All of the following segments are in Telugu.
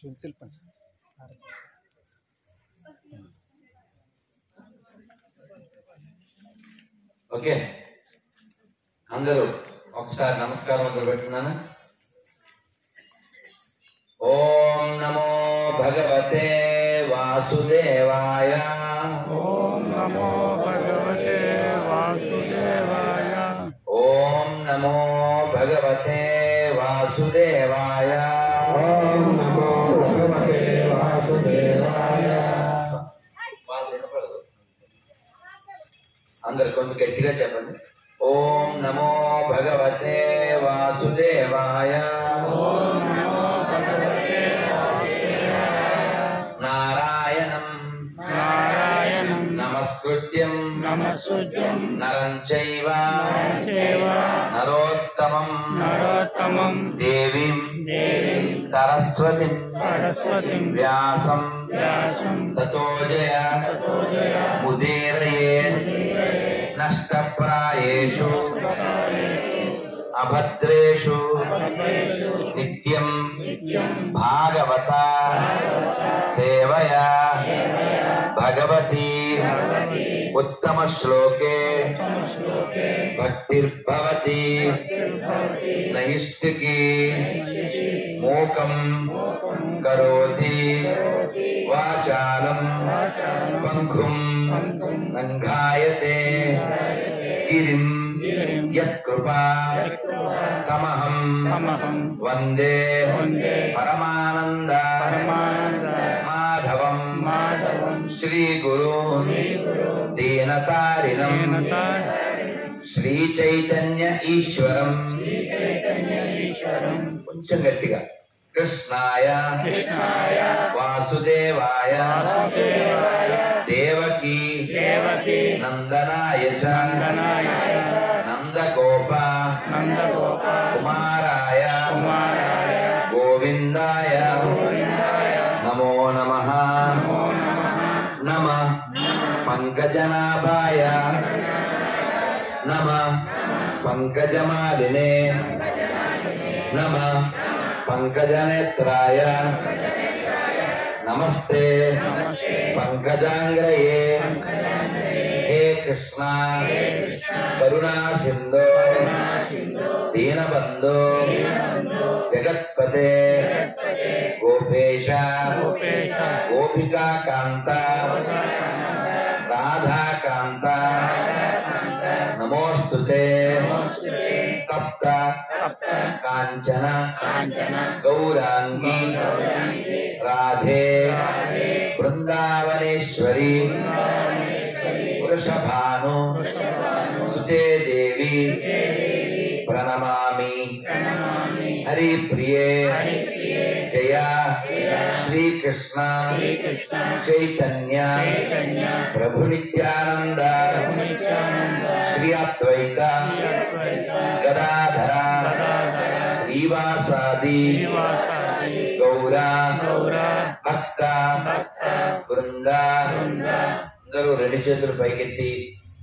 చూపిల్పండి ఓకే అందరూ ఒకసారి నమస్కారం మొదలు పెట్టున్నాను ఓం నమో భగవతే వాసుదేవాయ ఓం నమో భగవతే వాసుదేవాయ ఓం నమో భగవతే వాసుదేవాయ ఓం నమో భగవతే వాసుదేవాయ అందరు కొంచెం గట్టిగా చెప్పండి ఓం నమో భగవతే వాసుదేవాయ నారాయణం నారాయణం నమస్కృత్యం నమస్సుజం నరం చైవ దేవ నరోత్తమం నరోత్తమం దేవీం దేవీం సరస్వతిం సరస్వతిం వ్యాసం వ్యాసం తతో జయ ముదీరయే నష్టప్రాయేషు అభద్రేషు నిత్యం భాగవత సేవయా భగవతి ఉత్తమ శ్లోకే భక్తిర్భవతి నైష్టికి మూకం కరోతి వాచాలం పంఖుం నంఘాయతే గిరిం యత్కృపా తమహం తమహం వందే వందే పరమానంద పరమానంద మాధవం మాధవం శ్రీగురు దీనతారిణం శ్రీ చైతన్య ఈశ్వరం కొంచెం గట్టిగా కృష్ణాయ కృష్ణాయ వాసుదేవాయ వాసుదేవాయ దేవకీ దేవకి నందనాయ చ నందనాయ చ నందగోప నందగోప కుమారాయ కుమారాయ గోవిందాయ నమో నమ నమ పంకజనాభాయ నమ పంకజమాలినే నమ పంకజనేత్రాయ నమస్తే పంకజాంగ్రయే హే కృష్ణ కరుణా సింధో దీనబంధో జగత్పతే గోపేశ గోపేశ గోపికా కాంత రాధాకాంత నమోస్తుతే తప్త సప్త కాంచన కాంచన గౌరాంగి రాధే బృందావనేశ్వరి వృషభాను సుతే దేవి ప్రణమామి హరి ప్రియే జయ శ్రీకృష్ణ కృష్ణ చైతన్య చైతన్య ప్రభు నిత్యానంద నిత్యానంద శ్రీ అద్వైత శ్రీద్వైత గదాధర గదాధర శ్రీవాసాది శ్రీవాసాది గౌర గౌర భక్త భక్త బృంద బృంద అందరూ రెండు చేతులు పైకెత్తి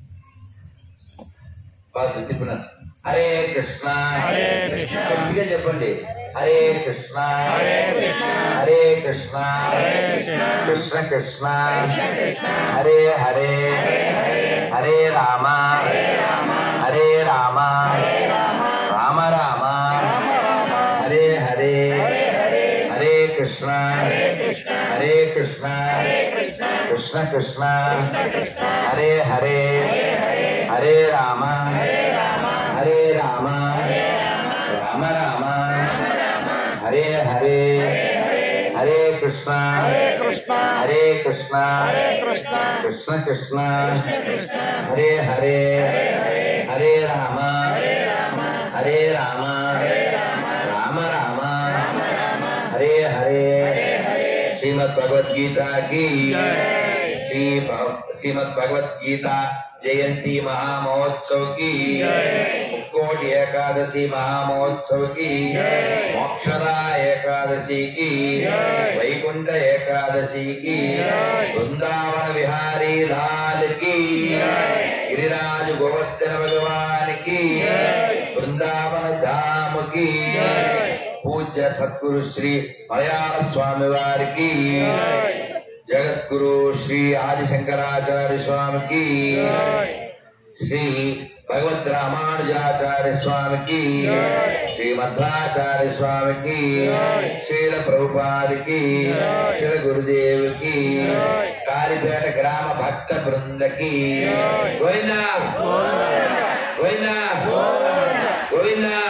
వాళ్ళు తిప్పినారు హరే కృష్ణ హరే కృష్ణ. గట్టిగా చెప్పండి హరే కృష్ణ హరే కృష్ణ. హరే కృష్ణ హరే కృష్ణ. కృష్ణ కృష్ణ కృష్ణ. హరే హరే హరే రామ హరే రామ రామ రామ హరే హరే హరే కృష్ణ హరే కృష్ణ కృష్ణ కృష్ణ హరే హరే హరే రామ హరే రామ రామ రామ హరే హరే హరే కృష్ణ కృష్ణ హరే కృష్ణ కృష్ణ కృష్ణ కృష్ణ హరే హరే హరే రామ హరే రామ రామ రామ హరే హరే శ్రీమద్ భగవద్గీత की श्री श्रीमद भगवत गीता जयंती महामहोत्सव की मुक्कोटि एकादशी महामहोत्सव की मोक्षदा एकादशी की वैकुंठ एकादशी की वृंदावन बिहारी लाल की गिरिराज गोवर्धन भगवान की वृंदावन धाम की పూజ్య సద్గురు శ్రీ మలయాళ స్వామి వారికి జగద్గురు శ్రీ ఆదిశంకరాచార్య స్వామికి శ్రీ భగవద్ రామానుజాచార్య స్వామికి శ్రీ మధ్వాచార్య స్వామికి శ్రీల ప్రభుపాదికి శ్రీల గురుదేవుకి కాళీపేట గ్రామ భక్త బృందకి గోవిందా గోవిందా గోవిందా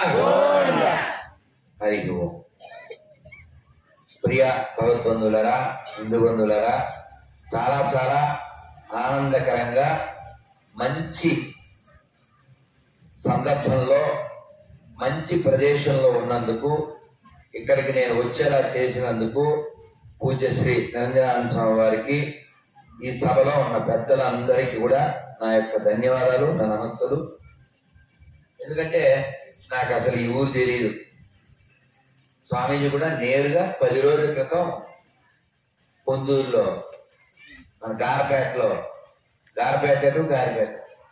హరి ఓం ప్రియ భగవద్బంధులరా హిందూ బంధువులరా చాలా చాలా ఆనందకరంగా మంచి సందర్భంలో మంచి ప్రదేశంలో ఉన్నందుకు ఇక్కడికి నేను వచ్చేలా చేసినందుకు పూజ్యశ్రీ నిరంజనానంద స్వామి వారికి ఈ సభలో ఉన్న పెద్దలందరికీ కూడా నా యొక్క ధన్యవాదాలు నా నమస్తులు ఎందుకంటే నాకు అసలు ఈ ఊరు తెలియదు స్వామీజీ కూడా నేరుగా పది రోజుల క్రితం పొందూరులో మన గారపేటలో గారపేట టు గారపేట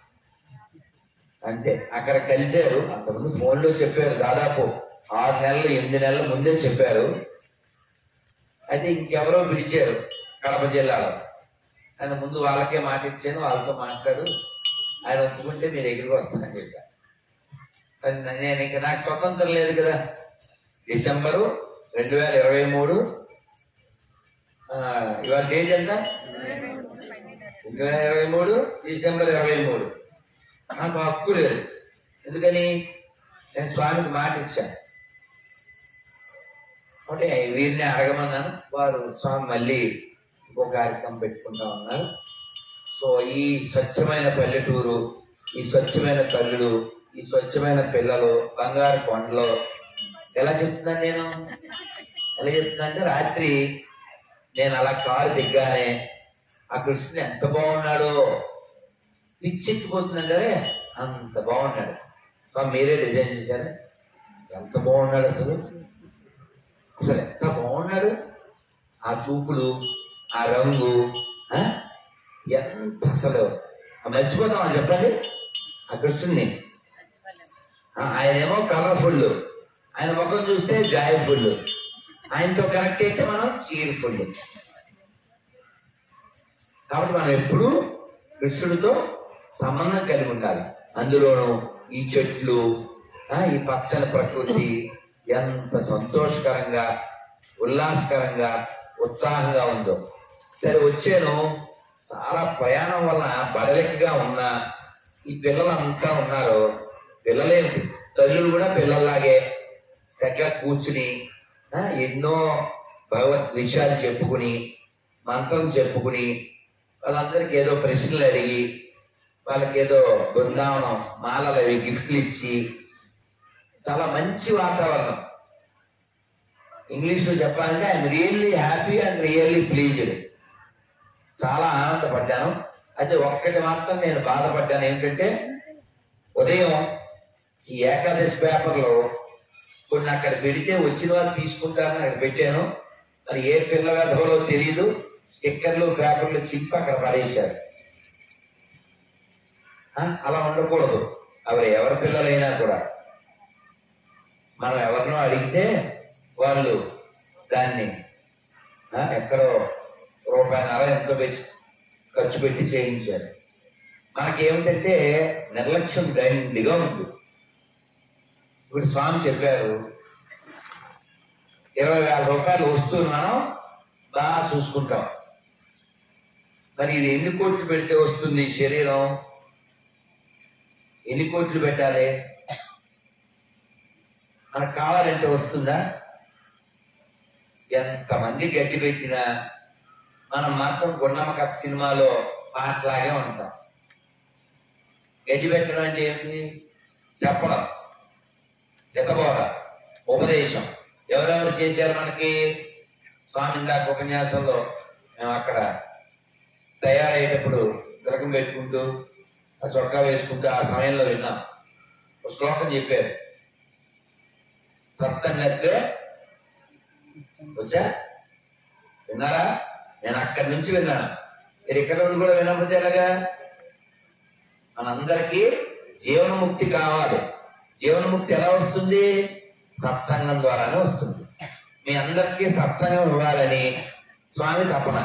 అంతే అక్కడ కలిశారు అంతకుముందు ఫోన్లో చెప్పారు దాదాపు ఆరు నెలలు ఎనిమిది నెలల ముందే చెప్పారు అయితే ఇంకెవరో పిలిచారు కడప జిల్లాలో ఆయన ముందు వాళ్ళకే మాట ఇచ్చాను వాళ్ళతో మాట్లాడు ఆయన ఒప్పుకుంటే మీరు ఎగిరికి వస్తానని చెప్పారు కానీ నేను ఇంకా నాకు స్వతంత్రం లేదు కదా డిసెంబరు రెండు వేల ఇరవై మూడు ఆ, ఇవాళ డేట్ ఎంత రెండు వేల ఇరవై మూడు డిసెంబర్ ఇరవై మూడు నాకు హక్కు లేదు ఎందుకని నేను స్వామికి మాట ఇచ్చాను అంటే వీరిని అడగమన్నాను వారు స్వామి మళ్ళీ ఇంకో కార్యక్రమం పెట్టుకుంటా ఉన్నారు సో ఈ స్వచ్ఛమైన పల్లెటూరు ఈ స్వచ్ఛమైన తల్లులు ఈ స్వచ్ఛమైన పిల్లలు బంగారు కొండలు ఎలా చెప్తున్నాను నేను ఎలా చెప్తున్నా అంటే రాత్రి నేను అలా కారు దిగ్గానే ఆ కృష్ణుడు ఎంత బాగున్నాడో పిచ్చెక్కిపోతున్నాడు అరే అంత బాగున్నాడు స్వామి మీరే డిజైన్ చేశారు ఎంత బాగున్నాడు అసలు అసలు ఎంత బాగున్నాడు ఆ చూపులు ఆ రంగు ఆ? ఎంత అసలు మర్చిపోతామా చెప్పండి ఆ కృష్ణుడిని ఆ, ఆయనేమో కలర్ఫుల్ ఆయన ముఖం చూస్తే జాయ్ఫుల్ ఆయనతో కనెక్ట్ అయితే మనం చీర్ఫుల్ కాబట్టి మనం ఎప్పుడు కృష్ణుడితో సంబంధం కలిగి ఉండాలి అందులోనూ ఈ చెట్లు ఆ, ఈ పచ్చని ప్రకృతి ఎంత సంతోషకరంగా ఉల్లాసకరంగా ఉత్సాహంగా ఉందో సరే వచ్చాను చాలా ప్రయాణం వలన బడలికగా ఉన్న ఈ పిల్లలంతా ఉన్నారు పిల్లలేంటి తల్లులు కూడా పిల్లల్లాగే చక్కగా కూర్చుని ఆ, ఎన్నో భగవత్ విషయాలు చెప్పుకుని మంత్రం చెప్పుకుని వాళ్ళందరికీ ఏదో ప్రశ్నలు అడిగి వాళ్ళకి ఏదో బృందావనం మాలలు అవి గిఫ్ట్లు ఇచ్చి చాలా మంచి వాతావరణం ఇంగ్లీష్లో చెప్పాలంటే I'm really happy and really pleased చాలా ఆనందపడ్డాను అయితే ఒక్కటి మాత్రం నేను బాధపడ్డాను ఏంటంటే ఉదయం ఈ ఏకాదశి పేపర్లో కొన్ని అక్కడ పెడితే వచ్చిన వాళ్ళు తీసుకుంటారని అక్కడ పెట్టాను మరి ఏ పిల్ల వెధవలో తెలియదు స్టిక్కర్లు పేపర్లు చింపి అక్కడ పడేశారు ఆ, అలా ఉండకూడదు అవి ఎవరి పిల్లలైనా కూడా మనం ఎవరినో అడిగితే వాళ్ళు దాన్ని ఆ, ఎక్కడో రూపాయిన్నర ఎంతో పెట్టి ఖర్చు పెట్టి చేయించారు మనకేమిటంటే నిర్లక్ష్యం దండిగా ఉంది ఇప్పుడు స్వామి చెప్పారు ఇరవై వేల రూపాయలు వస్తువులు మనం బాగా చూసుకుంటాం మరి ఇది ఎన్ని కోట్లు పెడితే వస్తుంది ఈ శరీరం ఎన్ని కోట్లు పెట్టాలి మనకు కావాలంటే వస్తుందా ఎంతమంది గట్టి పెట్టినా మనం మాత్రం గుండమ్మ కథ సినిమాలో పాటలాగే ఉంటాం గట్టి పెట్టడం అంటే ఏంటి చెప్పడం చెప్పబోర ఉపదేశం ఎవరెవరు చేశారు మనకి స్వామి ఇందాక ఉపన్యాసంలో మేము అక్కడ తయారయ్యేటప్పుడు తిలకం పెట్టుకుంటూ ఆ చొక్కా వేసుకుంటూ ఆ సమయంలో విన్నాం ఒక శ్లోకం చెప్పారు సత్సంగత్వే వచ్చా విన్నారా నేను అక్కడి నుంచి విన్నాను మీరు ఇక్కడ నుండి కూడా వినకపోతే ఎలాగా మనందరికీ జీవనముక్తి కావాలి జీవనముక్తి ఎలా వస్తుంది సత్సంగం ద్వారానే వస్తుంది మీ అందరికీ సత్సంగం ఇవ్వాలని స్వామి తపన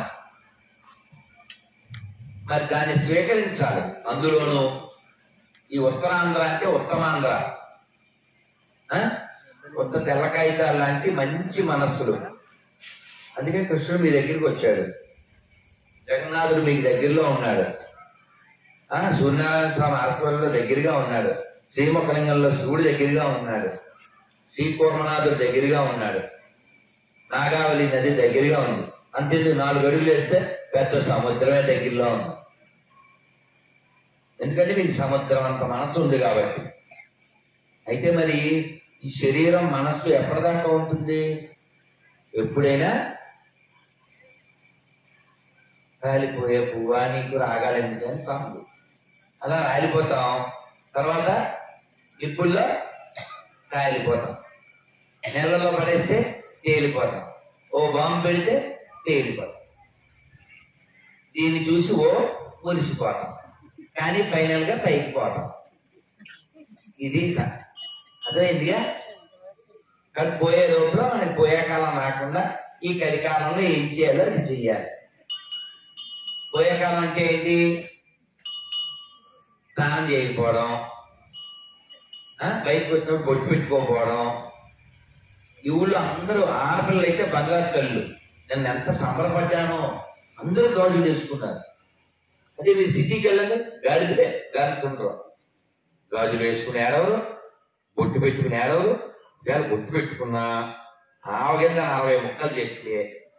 మరి దాన్ని స్వీకరించాలి అందులోనూ ఈ ఉత్తరాంధ్ర అంటే ఉత్తమాంధ్ర ఆ? కొత్త తెల్ల కాగితాలు లాంటి మంచి మనస్సులు అందుకే కృష్ణుడు మీ దగ్గరికి వచ్చాడు జగన్నాథుడు మీకు దగ్గరలో ఉన్నాడు ఆ సూర్యనారాయణ స్వామి ఆశ్రమంలో దగ్గరగా ఉన్నాడు శ్రీముఖలింగంలో శివుడు దగ్గరగా ఉన్నాడు శ్రీకూర్మనాథుడు దగ్గరగా ఉన్నాడు నాగావళి నది దగ్గరగా ఉంది అంతేందుకు నాలుగు అడుగులు వేస్తే పెద్ద సముద్రమే దగ్గరలో ఉంది ఎందుకంటే మీకు సముద్రం అంత మనసు ఉంది కాబట్టి అయితే మరి ఈ శరీరం మనస్సు ఎప్పటిదాకా ఉంటుంది ఎప్పుడైనా రాలిపోయే పువ్వా నీకు రాగాలి ఎందుకని సాంగ్ అలా రాలిపోతాం తర్వాత ఇప్పుల్లో కాలిపోతాం నెలలో పడేస్తే తేలిపోతాం ఓ బాంబు పెడితే తేలిపోతాం దీన్ని చూసి ఓ మురిసిపోతాం కానీ ఫైనల్ గా పైకి పోతాం ఇది స- అర్థమైందిగా కానీ పోయే లోపల మనకి పోయే కాలం రాకుండా ఈ కలికాలంలో ఏం చేయాలో అది చెయ్యాలి పోయే కాలం అంటే ఏంటి స్నానం చేయకపోవడం ఆ, బయటకు వచ్చినప్పుడు బొట్టు పెట్టుకోకపోవడం ఈ ఊళ్ళో అందరూ ఆడపిల్లలు అయితే బంగారు కళ్ళు నేను ఎంత సంబరపడ్డానో అందరూ గాజులు వేసుకున్నారు అదే మీరు సిటీకి వెళ్ళండి గాడిదే గాడి ఉండరు గాజులు వేసుకుని ఏడవరు బొట్టు పెట్టుకుని ఏడవరు ఇవాళ బొట్టు పెట్టుకున్నా ఆవగింద నలభై ముక్కలు చెప్తే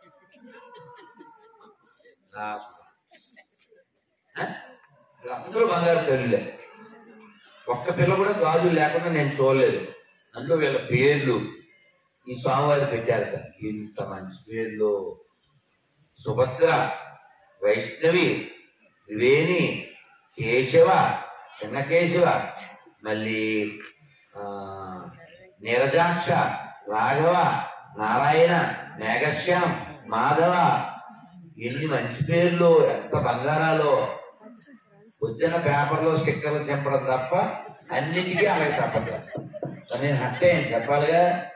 ఆ, ఆ? అందరూ బంగారు తల్లులే ఒక్క పిల్ల కూడా గాజులు లేకుండా నేను చూడలేదు అందులో వీళ్ళ పేర్లు ఈ స్వామివారు పెట్టారు కదా. ఇంత మంచి పేర్లు సుభద్ర వైష్ణవి త్రివేణి కేశవ చిన్నకేశవ మళ్ళీ ఆ, నీరజాక్ష రాఘవ నారాయణ మేఘశ్యాం మాధవ ఎన్ని మంచి పేర్లు ఎంత బంగారాలో పొద్దున పేపర్లో స్టిక్కర్లు చెప్పడం తప్ప అన్నిటికీ అలాగే చెప్పట్లేదు మరి నేను హట్టే చెప్పాలిగా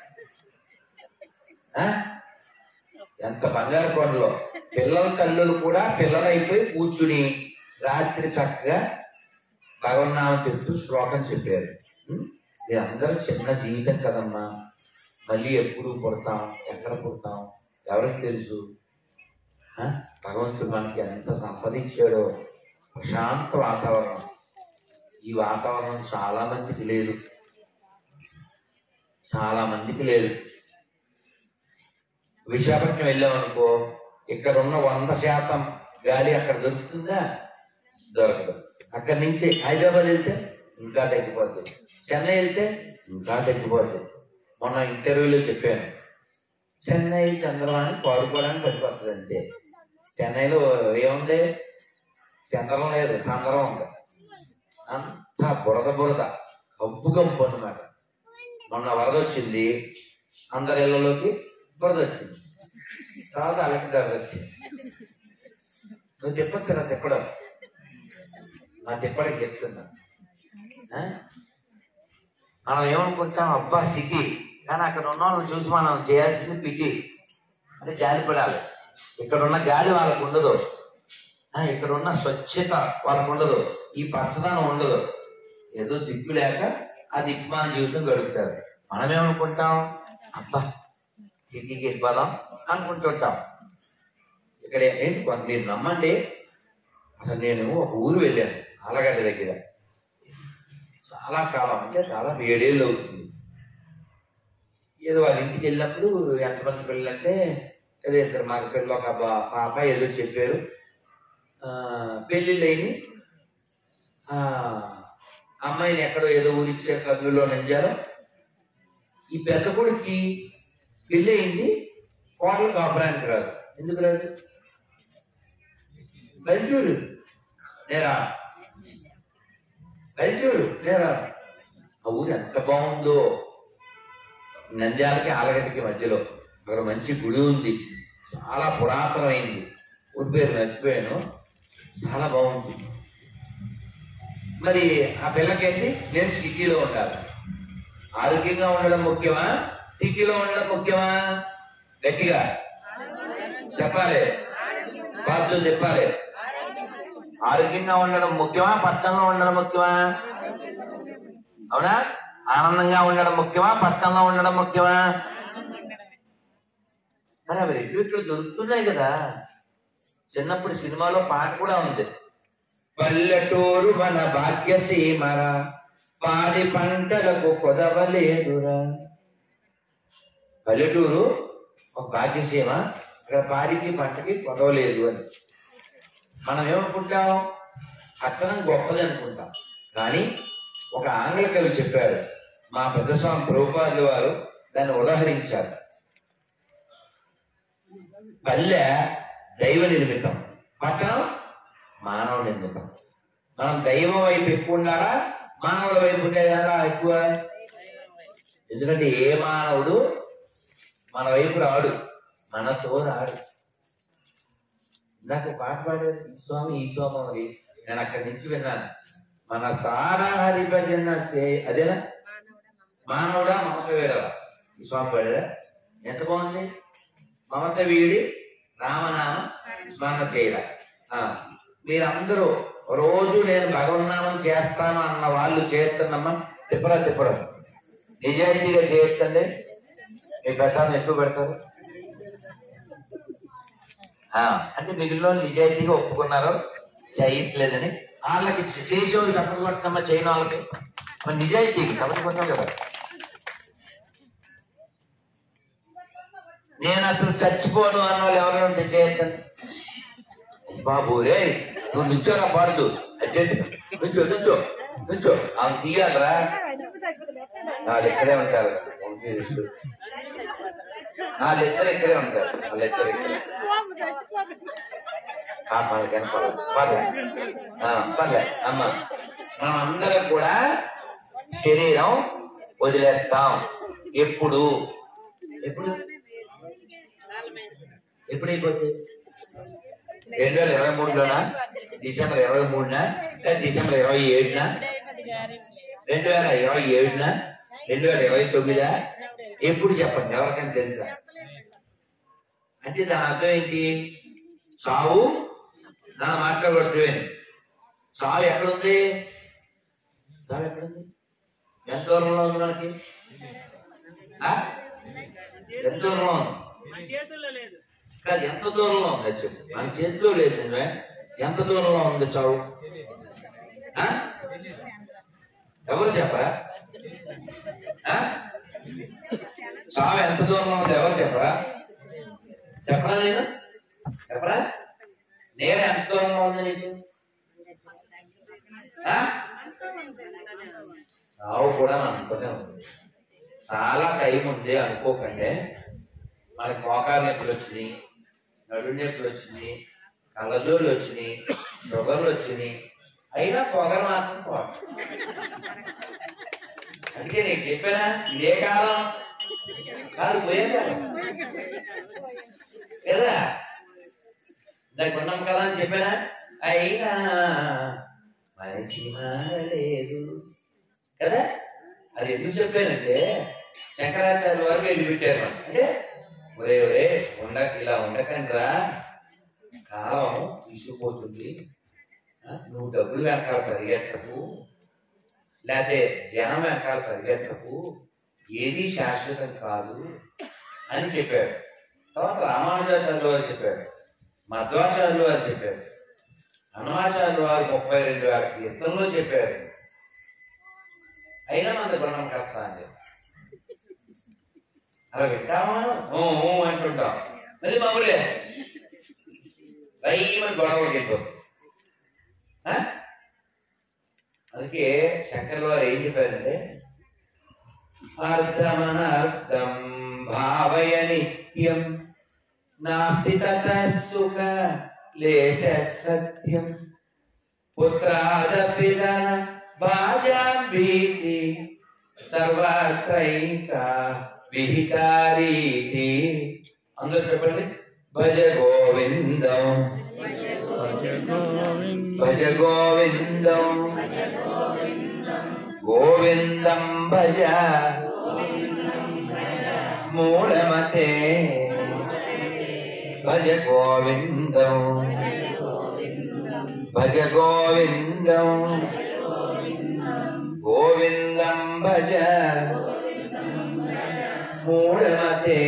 ఆ? ఎంత బంగారు కొండలో పిల్లల తల్లులు కూడా పిల్లలైపోయి కూర్చుని రాత్రి చక్కగా భగవన్నామం చెప్తూ శ్లోకం చెప్పారు ఉం? ఇది అందరూ చిన్న జీవితం కదమ్మా మళ్ళీ ఎప్పుడు పుడతాం ఎక్కడ పుడతాం ఎవరికి తెలుసు ఆ? భగవంతుడు మనకి ఎంత సంపదించాడో ప్రశాంత వాతావరణం ఈ వాతావరణం చాలా మందికి లేదు చాలా మందికి లేదు విశాఖపట్నం వెళ్ళామనుకో ఇక్కడ ఉన్న వంద శాతం గాలి అక్కడ దొరుకుతుందా దొరకదు అక్కడి నుంచి హైదరాబాద్ వెళ్తే ఇంకా తగ్గిపోతుంది చెన్నై వెళ్తే ఇంకా తగ్గిపోతుంది మొన్న ఇంటర్వ్యూలో చెప్పాను చెన్నై చంద్రబాబు పాడుకోవడానికి పడిపోతుంది అంతే చెన్నైలో ఏముంది చంద్రం లేదు చంద్రం ఉంది అంతా బురద బురద కంపు కంపు అన్నమాట మొన్న వరద వచ్చింది అందరి ఇళ్లలోకి బురద వచ్చింది తర్వాత అలకి దరద వచ్చింది నువ్వు చెప్పచ్చు కదా తిప్పడం నా తిప్పడానికి చెప్తున్నా ఆ? మనం ఏమనుకుంటాం అబ్బా సిటీ కానీ అక్కడ ఉన్న వాళ్ళని చూసి మనం చేయాల్సింది పిటి అంటే జాలిపడాలి ఇక్కడ ఉన్న గాలి వాళ్ళకు ఉండదు ఆ, ఇక్కడ ఉన్న స్వచ్ఛత వాళ్ళకు ఉండదు ఈ పచ్చదనం ఉండదు ఏదో దిక్కు లేక ఆ దిక్కుమాల జీవితం గడుపుతారు మనం ఏమనుకుంటాం అబ్బా సిటీకి వెళ్ళిపోదాం అనుకుంటుంటాం ఇక్కడ ఏంటి కొంత మీరు నమ్మండి అసలు నేను ఒక ఊరు వెళ్ళాను ఆలగడ్డ దగ్గర చాలా కాలం అంటే చాలా ఏడేళ్ళు అవుతుంది ఏదో వాళ్ళ ఇంటికి వెళ్ళినప్పుడు ఎంతమంది పిల్లలు అంటే ఏదో ఇద్దరు మగ పిల్లలు ఒక బా- పాప ఏదో చెప్పారు ఆ, పెళ్ళిళ్ళైని ఆ, అమ్మాయిని ఎక్కడో ఏదో ఊరిచ్చే కర్నూలులో నెంజారు ఈ పెద్ద కొడుక్కి పెళ్ళి అయింది కోటలు కాపురానికి రాదు ఎందుకు రాదు బయటూరు నేరా బయటూరు నేరా ఆ ఊరు ఎంత బాగుందో నంద్యాలకి ఆలగడ్డకి మధ్యలో అక్కడ మంచి గుడి ఉంది చాలా పురాతనమైంది ఊరి పేరు మర్చిపోయాను చాలా బాగుంటుంది మరి ఆ పిల్లకేంటి నేను సిటీలో ఉండాలి ఆరోగ్యంగా ఉండడం ముఖ్యమా సిటీలో ఉండడం ముఖ్యమా గట్టిగా చెప్పాలి బాధ్యత చెప్పాలి ఆరోగ్యంగా ఉండడం ముఖ్యమా పట్టణంలో ఉండడం ముఖ్యమా అవునా ఆనందంగా ఉండడం ముఖ్యమా పట్టణంలో ఉండడం ముఖ్యమా మరి అవి రెండు ఇట్లు దొరుకుతున్నాయి కదా చిన్నప్పుడు సినిమాలో పాట కూడా ఉంది పల్లెటూరు మన భాగ్యసీమర పాడి పంటలకు కొదవలేదురా పల్లెటూరు ఒక భాగ్యసీమ అక్కడ పాడికి పంటకి కొదవలేదు అని మనం ఏమనుకుంటాం పట్టణం గొప్పది అనుకుంటాం కానీ ఒక ఆంగ్ల కవి చెప్పారు మా పెద్దస్వామి ప్రభుపాదులు వారు దాన్ని ఉదాహరించారు పల్లె దైవ నిర్మితం పట్టణం మానవ నిర్మితం మనం దైవం వైపు ఎక్కువ ఉండాలా మానవుల వైపు ఉండేదారా ఎక్కువ ఎందుకంటే ఏ మానవుడు మన వైపు రాడు మనతో రాడు నాకు పాట పాడారు ఈ స్వామి ఈ స్వామి అని నేను అక్కడి నుంచి విన్నాను మన సారా హరి భజన సే అదేనా మానవుడా మమత వేడవా ఈ స్వామి పాడారా ఎంత బాగుంది మమత వీడి రామనామ స్మరణ చేయరా ఆ, మీరందరూ రోజు నేను భగవన్నామం చేస్తాను అన్న వాళ్ళు చేస్తున్నమ్మా తిప్పరా తిప్పరా నిజాయితీగా చేయొద్దండి మీ ప్రసాదం ఎక్కువ పెడతారు ఆ, అంటే మిగిలిన వాళ్ళు నిజాయితీగా ఒప్పుకున్నారు చేయట్లేదని వాళ్ళకి చేసేవాళ్ళు తప్పదు కొట్టమ్మా చేయని వాళ్ళకి మరి నిజాయితీకి తప్పదు కొట్టాం కదా నేను అసలు చచ్చిపోను అన్న వాళ్ళు ఎవరైనా ఉంటే చేయొద్దండి బాబు రే నువ్వు నిల్చోరా పాడు అర్జెంట్ నుంచో నుంచో నుంచో ఆమె తీయాలరా వాళ్ళు ఇక్కడే ఉంటారు ఒకటి, రెండు. వాళ్ళిద్దరు ఇక్కడే ఉంటారు వాళ్ళిద్దరు ఇక్కడే ఆ, మనకి కనపడదు. పర్లే. ఆ, పర్లే. అమ్మ మనం అందరం కూడా శరీరం వదిలేస్తాం ఎప్పుడు ఎప్పుడు ఎప్పుడు అయిపోద్ది రెండు వేల ఇరవై మూడులోనా డిసెంబర్ ఇరవై మూడున లేదా డిసెంబర్ ఇరవై ఏడున రెండు వేల ఇరవై ఏడున రెండు వేల ఇరవై తొమ్మిదా ఎప్పుడు చెప్పండి ఎవరికైనా తెలుసా అంటే దాని అర్థం ఏంటి చావు నా మాట్లాడబడుతుంది చావు ఎక్కడుంది చావు ఎక్కడుంది ఎంత దూరంలో ఉంది మనకి ఆ? ఎంత దూరంలో ఉంది చేతుల్లో లేదు కాదు ఎంత దూరంలో ఉంది అది చెప్పు మన చేతిలో లేదు నిజమే ఎంత దూరంలో ఉంది చావు ఆ? ఎవరు చెప్పరా ఆ? చావు ఎంత దూరంలో ఉంది ఎవరు చెప్పరా చెప్పరా నేను చెప్పరా నేను ఎంత దూరంలో ఉంది నీకు ఆ? చావు కూడా మనతోనే ఉంది చాలా టైం ఉంది అనుకోకండి మనకి మోకాలు నొప్పులు వచ్చినాయి నడు నొప్పులు వచ్చినాయి కళ్ళజోళ్ళు వచ్చినాయి షుగర్లు వచ్చినాయి అయినా పొగలు మాత్రం పోవట్లేదు. అందుకే నేను చెప్పానా ఇదే కాలం కాదు పోయే కాలం కదా నాకు ఉన్నాం కదా అని చెప్పానా అయినా మనిషి మారలేదు కదా అది ఎందుకు చెప్పానంటే శంకరాచార్య వారు వెళ్ళి పెట్టారు అంటే ఒరే ఒరే ఉండక ఇలా ఉండకండ్రా కాలం తీసుకుపోతుంది ఆ, నువ్వు డబ్బులు వెనకాల పరిగెత్తకు లేకపోతే జనం వెనకాల పరిగెత్తకు ఏది శాశ్వతం కాదు అని చెప్పారు తర్వాత రామానుజాచార్యులు వారు చెప్పారు మధ్వాచార్యులు వారు చెప్పారు హనుమాచార్యులు వారు ముప్పై రెండు వేల కీర్తనలో చెప్పారు అయినా మన గుణం కష్టం అని చెప్పారు. అలా వింటామా ఊ, ఊ అంటుంటాం మళ్ళీ మామూలే దయ్యమని గొడవకి వెళ్ళిపోతుంది ఆ? అందుకే శంకర్ వారు ఏం చెప్పారంటే అర్థమనర్థం భావయ నిత్యం నాస్తి తత సుఖ లేశ సత్యం పుత్రాదపి ధన భాజాం భీతి సర్వత్రైక విహితారీతి అందరూ చెప్పండి భజ గోవిందం భజ గోవిందం గోవిందం భజ మూఢమతే భజ గోవిందం భజ గోవిందం గోవిందం భజ మూఢమతే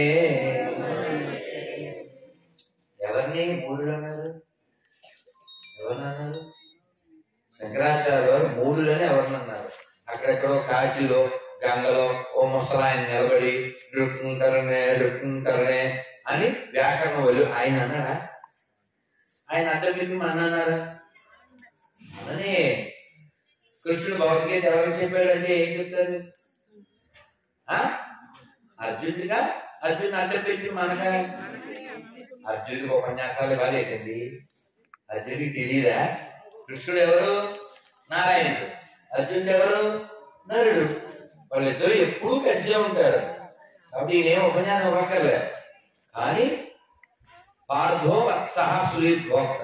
ఎవరిని మూఢులన్నారు ఎవరినన్నారు శంకరాచార్య వారు మూడులోనే ఎవరినన్నారు అక్కడెక్కడో కాశీలో గంగలో ఓ ముసలాయన నిలబడి రుక్కుంటారనే రుక్కుంటారనే అని వ్యాకరణం వెళ్ళు ఆయన అన్నాడా ఆయన అడ్డం చెప్పి మన అన్నారా అని కృష్ణుడు భగవద్గీత ఎవరికి చెప్పాడంటే ఏం చెప్తారు ఆ అర్జునుడిగా అర్జున్ అడ్డం పెట్టి మనగా అర్జునుడికి ఉపన్యాసాలు ఇవ్వాలేదండి అర్జునుడికి తెలియదా కృష్ణుడు ఎవరు నారాయణుడు అర్జునుడు ఎవరు నరుడు వాళ్ళిద్దరూ ఎప్పుడూ కలిసే ఉంటారు కాబట్టి ఈయనేం ఉపన్యాసం ఇవ్వక్కర్లే కానీ పార్థో వత్సహ సులీభోక్త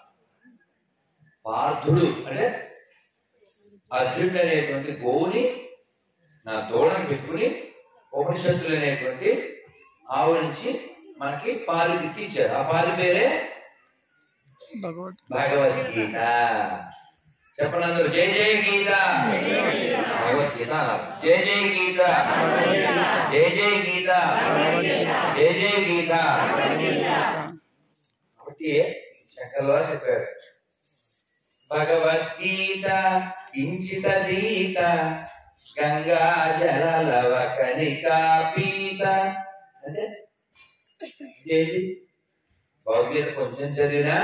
పార్థుడు అంటే అర్జునుడు అనేటువంటి గోవుని నా దూడను పెట్టుకుని ఉపనిషత్తులు అనేటువంటి ఆవు నుంచి మనకి పాలు ఇచ్చారు ఆ పాలు పేరే భగవద్ భగవద్గీత చెప్పండి అందరూ జై జై గీత భగవద్గీత అన్నారు. జై జై గీత జై జై గీత జై జై గీత కాబట్టి శంకర్లో చెప్పారు భగవద్గీత కించిత దీత గంగా జలలవ కణికా పీత అంటే ఏంటి భగవద్గీత కొంచెం చదివినా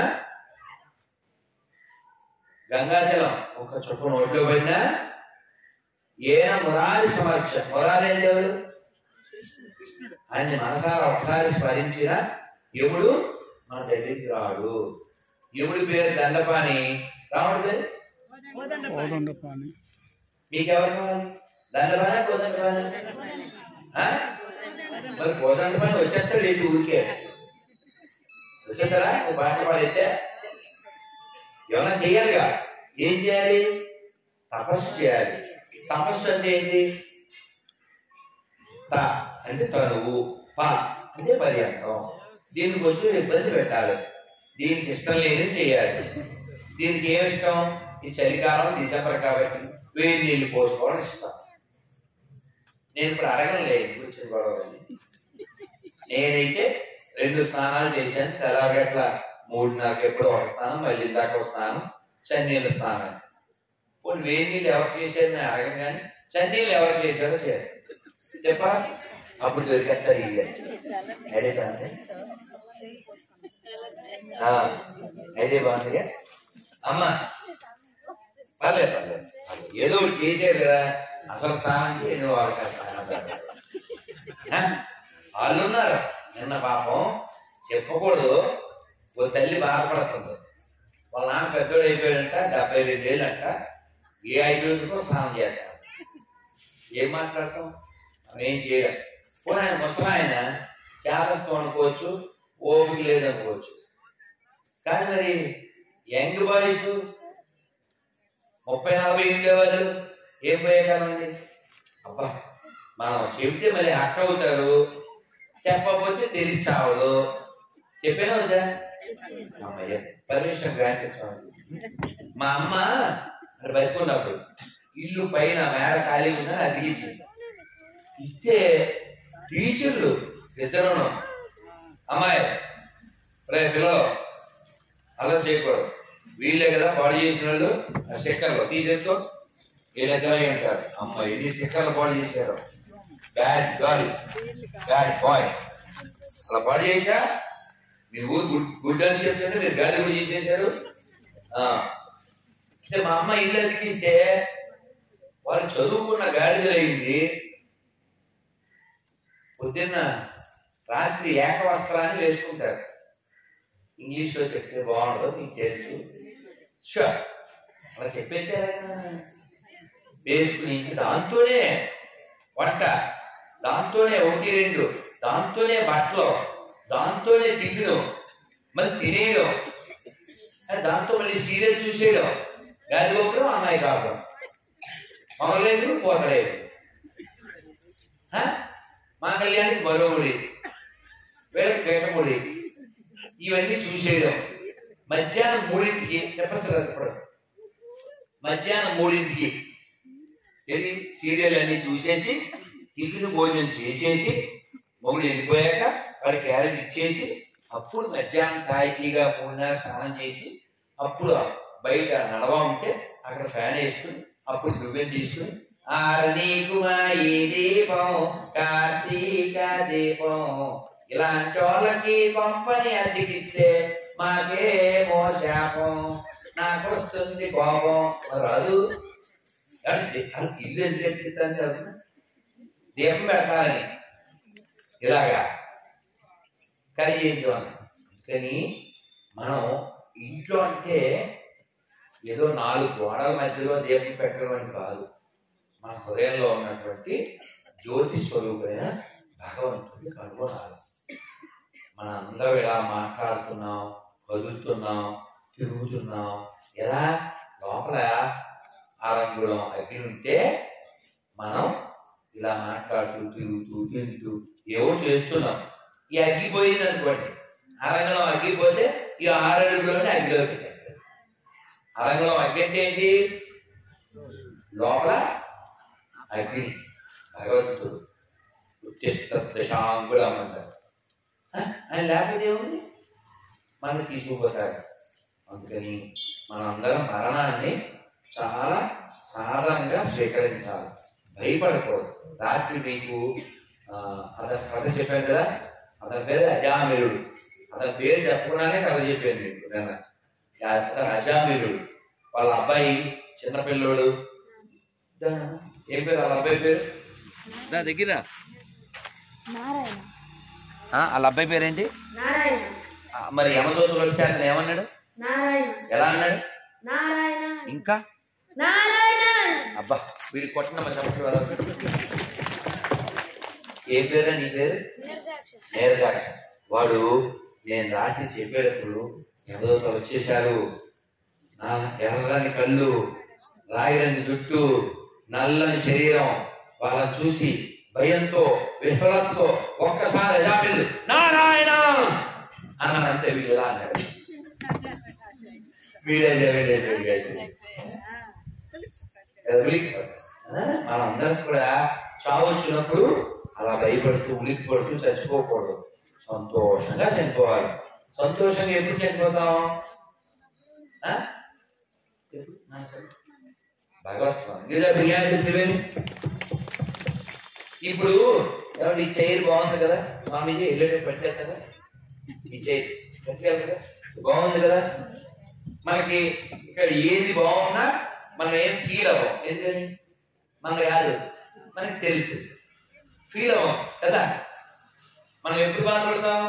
గంగాజలం ఒక చుట్ట నోట్లో పడినా ఏన మురారి సమర్చ మురారి అంటే ఎవరు ఆయన్ని మనసారా ఒకసారి స్మరించిన యముడు మన దగ్గరికి రాడు యముడి పేరు దండపాని రాముడి పేరు కోదండ పాని మీకెవరు కావాలి దండపాని కోదండపాని ఆ? మరి కోదండపాని వచ్చేస్తాడు ఏంటి ఊరికే వచ్చేస్తారా ఓ పాట పాడైతే ఏమైనా చెయ్యాలిగా ఏం చేయాలి తపస్సు చేయాలి తపస్సు అంటే ఏంటి త అంటే తనువు ప అంటే పర్యంతం దీనికి కొంచెం ఇబ్బంది పెట్టాలి దీనికి ఇష్టం లేని చేయాలి దీనికి ఏం ఇష్టం ఈ చలికాలం డిసెంబర్ కాబట్టి వేడి నీళ్లు పోసుకోవడం ఇష్టం నేను ఇప్పుడు అడగలేదు కూర్చొని గొడవ నేనైతే రెండు స్నానాలు చేశాను తెల్లగట్ల మూడున్నరకు ఎప్పుడు ఒక స్నానం మళ్ళీ ఇందాక ఒక స్నానం చన్నీళ్ళ స్నానం కొన్ని వేడి నీళ్ళు ఎవరు చేశారు నేను అడగను కానీ చన్నీళ్ళు ఎవరు చేశారో చేయాలి చెప్పా అప్పుడు దొరికేస్తారు ఇల్లు అదే బాగుంది ఆ, అదే బాగుందిగా అమ్మా పర్లేదు పర్లేదు పర్లేదు. ఏదో ఒకటి చేశారు కదా అసలు స్నానానికి ఎన్నో వాడతారు స్నానం పెట్టాలి. ఆ? వాళ్ళు ఉన్నారు నిన్న పాపం చెప్పకూడదు ఓ తల్లి బాధపడుతుంది వాళ్ళ నాన్న పెద్దోడు అయిపోయాడంట డెబ్బై రెండు ఏళ్ళంట ఏ ఐదుగురికో స్నానం చేస్తాం ఏం మాట్లాడతాం మనం ఏం చేయలేం పోనీ ఆయన ముసలాయన చేతస్థం అనుకోవచ్చు ఓపిక లేదనుకోవచ్చు కానీ మరి యంగ్ బాయ్స్ ముప్పై నలభై ఉండేవాళ్ళు ఏం ప్రయోజనం అబ్బా మనం చెబితే మళ్ళీ హక్క అవుతారు చెప్పకపోతే తెలిసి సావదు చెప్పాను వద్దా అమ్మయ్య పర్మిషన్ గ్రాంట్ మా అమ్మ అక్కడ బతుకున్నప్పుడు ఇల్లు పైన మేడ ఖాళీ ఉన్నా అది ఇచ్చింది ఇస్తే టీచర్లు ఇద్దరును అమ్మాయి రే పిల్లలు అలా చేయకూడదు వీళ్ళే కదా పాడు చేసిన వాళ్ళు ఆ స్టిక్కర్లు తీసేసుకో వీళ్ళ దగ్గర అంటారు అమ్మ ఎన్ని స్టిక్కర్లు పాడు చేశారు బ్యాడ్ గర్ల్ బ్యాడ్ బాయ్ అలా పాడు చేశా మీ ఊరు గుడ్ గుడ్ అని చెప్తుంటే మీరు గాలి కూడా చేసేసారు ఆ. అంటే మా అమ్మ ఇల్లు అతికిస్తే వాళ్ళు చదువుకున్న గాడిదలైంది పొద్దున్న రాత్రి ఏకవస్త్రాన్ని వేసుకుంటారు ఇంగ్లీష్ లో చెప్తే బాగుండదు మీకు తెలుసు షూర్ అలా చెప్పేస్తే వేసుకుని దాంతోనే వంట దాంతోనే ఒకటి రెండు దాంతోనే బట్టలు దాంతోనే టిఫిన్ మరి తినేయడం అది దాంతో మళ్ళీ సీరియల్ చూసేయడం గాలి గోపురం అమ్మాయి కాపురం మొదలేదు పోతలేదు ఆ? మాంగళ్యానికి మరో ముడి వీళ్ళకి పీట ముడి ఇవన్నీ చూసేయడం మధ్యాహ్నం మూడింటికి చెప్పచ్చు ఇప్పుడు మధ్యాహ్నం మూడింటికి ఇది సీరియల్ అన్ని చూసేసి టిఫిన్ భోజనం చేసేసి మొగుడు వెళ్ళిపోయాక వాడి క్యారేజ్ ఇచ్చేసి అప్పుడు మధ్యాహ్నం తాయితీగా మూడున్నర స్నానం చేసి అప్పుడు బయట నడవ ఉంటే అక్కడ ఫ్యాన్ వేసుకుని అప్పుడు దువ్వెన తీసుకుని ఆరనీకు మా ఈ దీపం కార్తీక దీపం ఇలాంటి వాళ్ళకి పంపని అద్దెకిస్తే మాకేమో శాపం నాకు వస్తుంది కోపం మరి రాదు అంటే అది ఇల్లు ఎందుకు ఎత్తిస్తాను చదువు దీపం పెట్టాలని ఇలాగా కలిగేద్దాం కానీ మనం ఇంట్లో అంటే ఏదో నాలుగు గోడల మధ్యలో దీపం పెట్టడం అని కాదు మన హృదయంలో ఉన్నటువంటి జ్యోతి స్వరూపమైన భగవంతుడిని కనుగొనాలి మన అందరం ఇలా మాట్లాడుతున్నాం కదులుతున్నాం తిరుగుతున్నాం ఎలా లోపల ఆ రంగులం అగ్ని ఉంటే మనం ఇలా మాట్లాడుతూ తిరుగుతూ తింటూ ఏవో చేస్తున్నాం ఈ అగ్గిపోయింది అనుకోండి ఆ రంగంలో అగ్గిపోతే ఈ ఆరడుగులోనే అగ్గిలో పెట్టారు ఆ రంగంలో అగ్గి అంటే ఏంటి లోపల అగ్ని భగవంతుడు దశాంగుళం అంటారు ఆ, ఆయన లేకపోతే ఏముంది మనకి తీసుకుపోతాడు అందుకని మనందరం మరణాన్ని చాలా సాధారణంగా స్వీకరించాలి భయపడకూడదు రాత్రి మీకు ఆ, అతని కథ చెప్పాను కదా అతని పేరు అజామిరుడు అతని పేరు చెప్పకుండానే కథ చెప్పాను మీకు నిన్న అతను అజామిరుడు వాళ్ళ అబ్బాయి చిన్నపిల్లోడు దా, ఏం పేరు వాళ్ళ అబ్బాయి పేరు నా దగ్గర నారాయణ వాళ్ళ అబ్బాయి పేరేంటి నారాయణ ఆ, మరి యమదూతలు వస్తే అతను ఏమన్నాడు నారాయణ ఎలా అన్నాడు నారాయణ ఇంకా నారాయణ అబ్బా వీడి కొట్టిన మరి చెప్పట్లు కదా ఏ పేరా నీ పేరు నేరదాక్ష వాడు నేను రాత్రి చెప్పేటప్పుడు యమదూతలు వచ్చేశారు నా ఎర్రని కళ్ళు రాయిరని జుట్టు నల్లని శరీరం వాళ్ళని చూసి భయంతో విఫలతతో ఒక్కసారి ఎజాపిల్లు నారాయణ అన్నానంతే వీడు ఎలా అన్నాడు వీడే వీడే వీడే మనందరం కూడా చావు వచ్చినప్పుడు అలా భయపడుతూ ఉలిక్కి పడుతూ చచ్చిపోకూడదు సంతోషంగా చనిపోవాలి సంతోషంగా ఎప్పుడు చనిపోతాం ఆ? ఎప్పుడు? నాకు చెప్పు. భగవత్ స్వామి లేదా బిర్యానీ చెప్తే ఇప్పుడు ఏమంటే ఈ చైర్ బాగుంది కదా స్వామీజీ వెళ్ళేటప్పుడు పెట్టలేదు కదా ఈ చైర్ పెట్టలేదు కదా బాగుంది కదా మనకి ఇక్కడ ఏది బాగున్నా మనం ఏం ఫీల్ అవ్వం ఎందుకని మనకు కాదు మనకి తెలుసు ఫీల్ అవ్వం కదా మనం ఎప్పుడు బాధపడతాం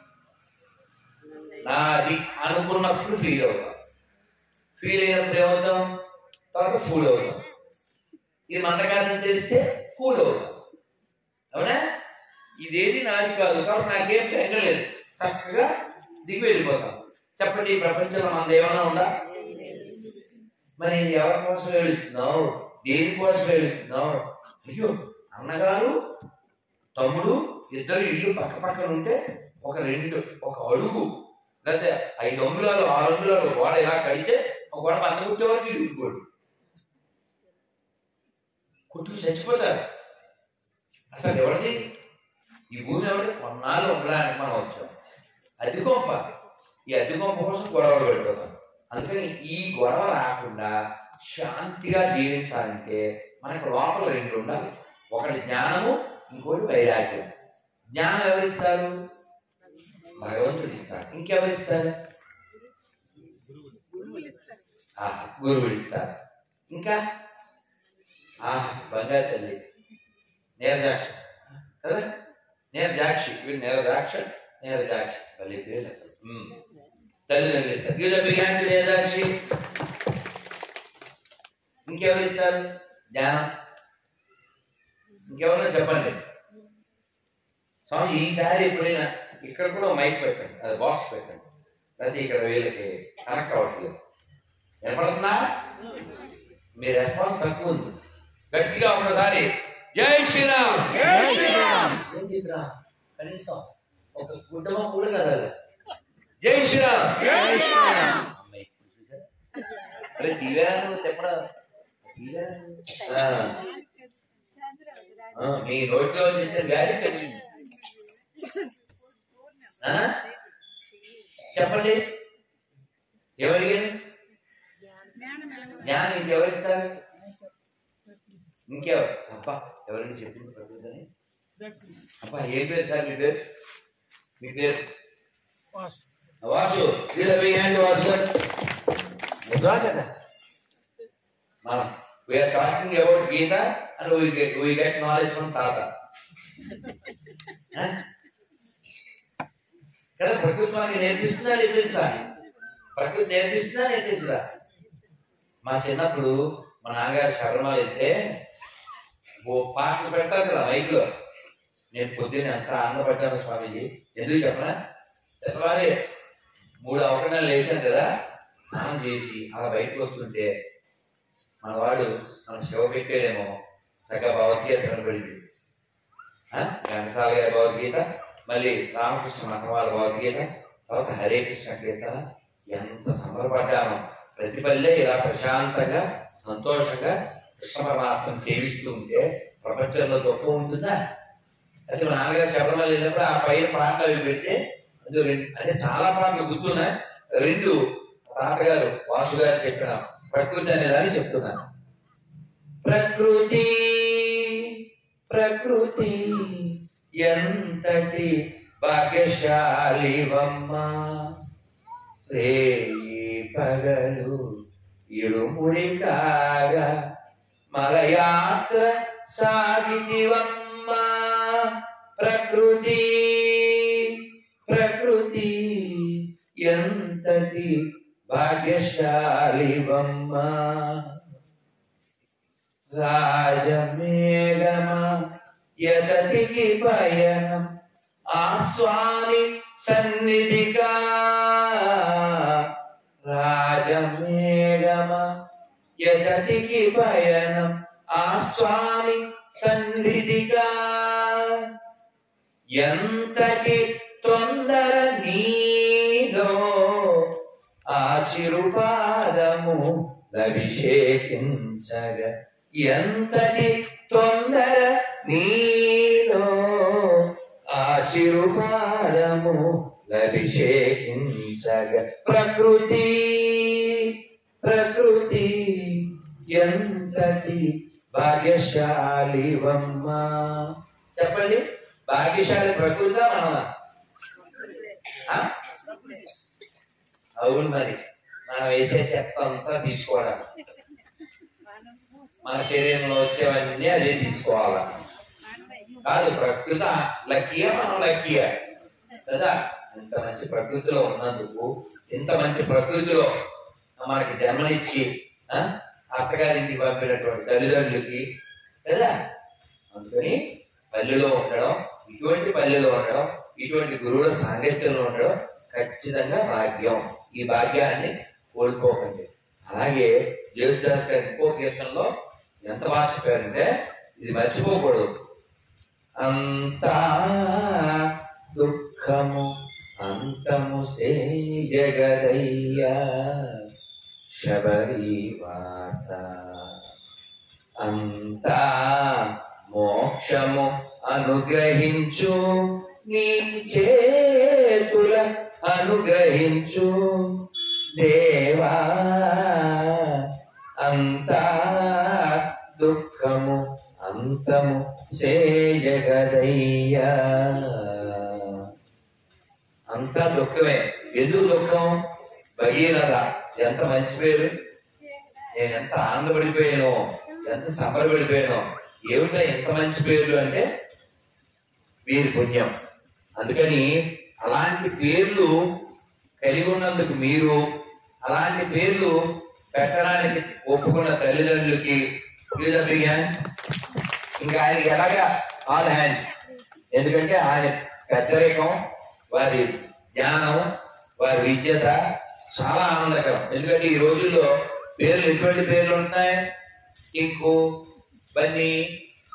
నాది అనుకున్నప్పుడు ఫీల్ అవుతాం ఫీల్ అయినప్పుడు ఏమవుతాం తర్వాత ఫూల్ అవుతాం ఇది మన కాదని తెలిస్తే ఫూల్ అవుతాం అవునా ఇదేది నాది కాదు కాబట్టి నాకేం పెంగలేదు చక్కగా దిగి వెళ్ళిపోతాం చెప్పండి ఈ ప్రపంచంలో మనది ఏమైనా ఉందా మరి ఎవరి కోసం ఏడుస్తున్నావు దేని కోసం ఏడుస్తున్నావు అయ్యో అన్నగారు తమ్ముడు ఇద్దరు ఇల్లు పక్క పక్కన ఉంటే ఒక రెండు ఒక అడుగు లేకపోతే ఐదు అంగుళాలు ఆరు అంగుళాలు గోడ ఇలా కడితే ఒక గోడ పక్కన కుట్టే వరకు ఇరుగుకోడు కుట్టుకు చచ్చిపోతారు అసలు ఎవరిది ఈ భూమి ఎవరిది కొన్నాళ్ళు ఉండడానికి మనం వచ్చాం అతి గొప్ప ఈ అతి గొప్ప కోసం గొడవలు పెట్టుకోతాం అందుకని ఈ గొడవ రాకుండా శాంతిగా జీవించాలంటే మనకు లోపల రెండు ఉండాలి ఒకటి జ్ఞానము ఇంకోటి వైరాగ్యం జ్ఞానం ఎవరిస్తారు భగవంతుడు ఇస్తాడు ఇంకెవరిస్తారు ఆహా, గురువుడు ఇస్తారు ఇంకా ఆహా బంగారు తల్లి నేరదాక్ష కదా నేరదాక్షి వీడు నేరదాక్ష నేరదాక్షి తల్లి పేరు అసలు ఉమ్. తల్లిదండ్రులు ఇస్తారు గీత బిర్యానీ నేరదాక్షి ఇంకెవరు ఇస్తారు జ్ఞానం ఇంకెవరో చెప్పండి స్వామి ఈసారి ఎప్పుడైనా ఇక్కడ కూడా మైక్ పెట్టండి అది బాక్స్ పెట్టండి అయితే ఇక్కడ వీళ్ళకి కనెక్ట్ అవ్వట్లేదు వినపడుతుందా మీ రెస్పాన్స్ తక్కువ ఉంది గట్టిగా ఒకసారి జై శ్రీరామ్ జై శ్రీరామ్ ఏం చెప్పిరా కనీసం ఒక కుటుంబం కూడా కదా జై శ్రీరామ్ జై శ్రీరామ్ అమ్మాయి, చూసారా? అరే దిగాను చెప్పడా దిగాను. ఆ. ఆ, మీ నోట్లో నుంచి గాలి కలిగింది ఆ? చెప్పండి ఎవరికని జ్ఞానం ఇంకెవరిస్తారు ఇంకెవరు అబ్బా ఎవరైనా చెప్పింది ప్రభుత్వని అబ్బా ఏం పేరు సార్ మీ పేరు మీ పేరు వాసు ఇలా వేయండి వాసు గారు నిజమా కదా మనం we're talking about Gita and we get we get knowledge from తాత ఆ? కదా ప్రకృతి మనకి నేర్పిస్తున్నా నేర్పించా ప్రకృతి నేర్పిస్తున్నా నేర్పించా మా చిన్నప్పుడు మా నాన్నగారు శబరిమల అయితే ఓ పాటలు పెడతారు కదా మైక్ లో నేను పొద్దున్నే అంత ఆనందపడ్డాను స్వామీజీ ఎందుకు చెప్పనా తెల్లవారి మూడు అవకరణాలు లేచాను కదా స్నానం చేసి అలా బయటకు వస్తుంటే మన వాడు మన శివ పెట్టాడేమో చక్కగా భగవద్గీత కనబడింది ఘనసాల గారి భగవద్గీత మళ్ళీ రామకృష్ణ మఠవాళ్ళ భగవద్గీత తర్వాత హరే కృష్ణ కీర్తన ఎంత సంబరపడ్డాను ప్రతి పల్లె ఇలా ప్రశాంతంగా సంతోషంగా కృష్ణ పరమాత్మను సేవిస్తూ ఉంటే ప్రపంచంలో దుఃఖం ఉంటుందా అయితే మా నాన్నగారు శబరిమల వెళ్ళినప్పుడు ఆ పైన పాటలు అవి పెడితే అందులో రెండు అంటే చాలా పాటలు గుర్తున్నాయి రెండు తాతగారు వాసు గారు చెప్పిన ప్రకృతి అనేదాన్ని చెప్తున్నాను ప్రకృతి ప్రకృతి ఎంతటి భాగ్యశాలివమ్మ రేయి పగలు ఇరుముడి కాగా మలయాత్ర సాగితివమ్మ ప్రకృతి ప్రకృతి ఎంతటి భాగ్యశాలివమ్మ రాజమేఘమా ఎతటికి పయనం ఆ స్వామి సన్నిధిగా రాజమేఘమా ఎతటికి పయనం ఆ స్వామి సన్నిధిగా ఎంతటి తొందర నీలో ఆ చిరుపాదము అభిషేకించగా ఎంతటి తొందర నీలో ఆ చిరుపాదము అభిషేకించగా ప్రకృతి ప్రకృతి ఎంతటి భాగ్యశాలివమ్మ చెప్పండి భాగ్యశాలి ప్రకృతి మనమా ఆ? అవును మరి మనం వేసే చెత్త అంతా తీసుకోవడం మన శరీరంలో వచ్చేవన్నీ అదే తీసుకోవాలా కాదు ప్రకృతి లక్కీయా మనం లక్కీయా కదా ఇంత మంచి ప్రకృతిలో ఉన్నందుకు ఇంత మంచి ప్రకృతిలో మనకి జన్మనిచ్చి ఆ, అత్తగారింటికి పంపినటువంటి తల్లిదండ్రులకి కదా అందుకని పల్లెలో ఉండడం ఇటువంటి పల్లెలో ఉండడం ఇటువంటి గురువుల సాంగత్యంలో ఉండడం ఖచ్చితంగా భాగ్యం ఈ భాగ్యాన్ని కోల్పోకండి అలాగే జేసుదాస్ గారి ఇంకో కీర్తనలో ఎంత బాగా చెప్పారంటే ఇది మర్చిపోకూడదు అంతా దుఃఖము అంతము సేయగదయ్యా శబరివాస అంతా మోక్షము అనుగ్రహించు నీ చేతుల అనుగ్రహించు దేవా అంతా దుఃఖము అంతము చేయగదయ్యా అంతా దుఃఖమే ఎందుకు దుఃఖం భగీరథ ఎంత మంచి పేరు నేను ఎంత ఆనందపడిపోయాను ఎంత సంబరపడిపోయాను ఏమిటో ఎంత మంచి పేర్లు అంటే వీరి పుణ్యం అందుకని అలాంటి పేర్లు కలిగి ఉన్నందుకు మీరు అలాంటి పేర్లు పెట్టడానికి ఒప్పుకున్న తల్లిదండ్రులకి ప్లీజ్ అభియాన్ ఇంకా ఆయనకి ఎలాగా ఆల్ హ్యాండ్స్ ఎందుకంటే ఆయన పెద్దరికం వారి జ్ఞానం వారి విద్యత చాలా ఆనందకరం ఎందుకంటే ఈ రోజుల్లో పేర్లు ఎటువంటి పేర్లు ఉంటున్నాయి టింకు బన్నీ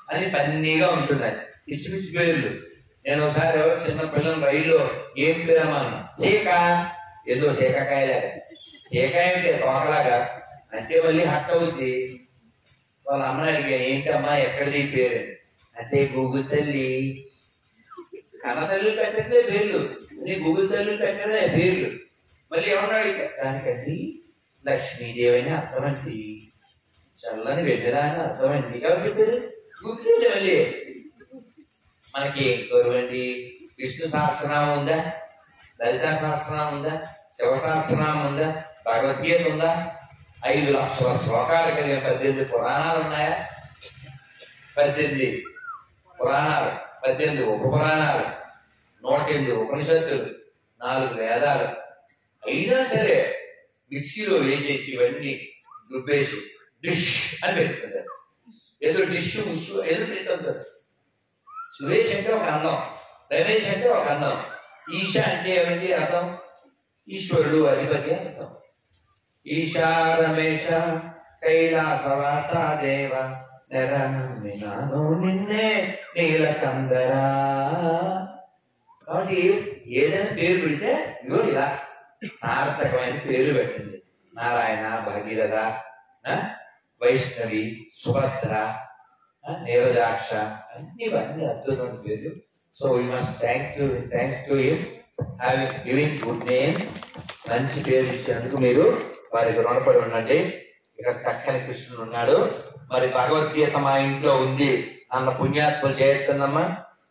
అని ఫన్నీగా ఉంటుంది అది పిచ్చి పిచ్చి పేర్లు నేను ఒకసారి ఎవరు చిన్న పిల్లలు రైల్లో ఏం పేరమ్మా సీక ఏదో సీకకాయలాగా సీక ఏమిటి తోకలాగా అంటే మళ్ళీ హట్ అవుద్ది వాళ్ళ అమ్మని అడిగాను ఏంటమ్మా ఎక్కడిది ఈ పేరు అని. అంటే గూగుల్ తల్లి కన్న తల్లి పెట్టట్లే పేర్లు నీ గూగుల్ తల్లి పెట్టడే పేర్లు మళ్ళీ ఏమన్నాడు ఇక? దానికండి లక్ష్మీదేవి అని అర్థమండి చల్లని వెన్నెల అని అర్థమండి ఎవరు చెప్పారు గూగుల్ మళ్ళీ మనకి ఏం కరువండి విష్ణు సహస్రనామం ఉందా లలితా సహస్రనామం ఉందా శివ సహస్రనామం ఉందా భగవద్గీత ఉందా ఐదు లక్షల శ్లోకాలు కలిగిన పద్దెనిమిది పురాణాలు ఉన్నాయా పద్దెనిమిది పురాణాలు పద్దెనిమిది ఉప పురాణాలు నూట ఎనిమిది ఉపనిషత్తులు నాలుగు వేదాలు అయినా సరే మిక్సీలో వేసేసి ఇవన్నీ రుబ్బేసి డిష్ అని పెట్టుకుంటారు ఏదో డిష్ ముష్ ఏదో పెట్టుకుంటారు సురేష్ అంటే ఒక అందం రమేష్ అంటే ఒక అందం ఈశ అంటే ఏమిటి అర్థం ఈశ్వరుడు అధిపతి అని అర్థం ఈశా రమేష కైలాసవాస దేవ నెరమినాను నిన్నే నీలకందరా కాబట్టి ఏదైనా పేరు పెడితే ఇదిగో ఇలా సార్థకమైన పేరు పెట్టండి నారాయణ భగీరథ ఆ, వైష్ణవి సుభద్ర ఆ, నీరజాక్ష అన్ని ఇవన్నీ అద్భుతమైన పేర్లు so we must thank you thanks to him having giving good name మంచి పేరు ఇచ్చినందుకు మీరు వారికి రుణపడి ఉండండి ఇక్కడ చక్కని కృష్ణుడు ఉన్నాడు మరి భగవద్గీత మా ఇంట్లో ఉంది అన్న పుణ్యాత్మలు చేస్తుందమ్మా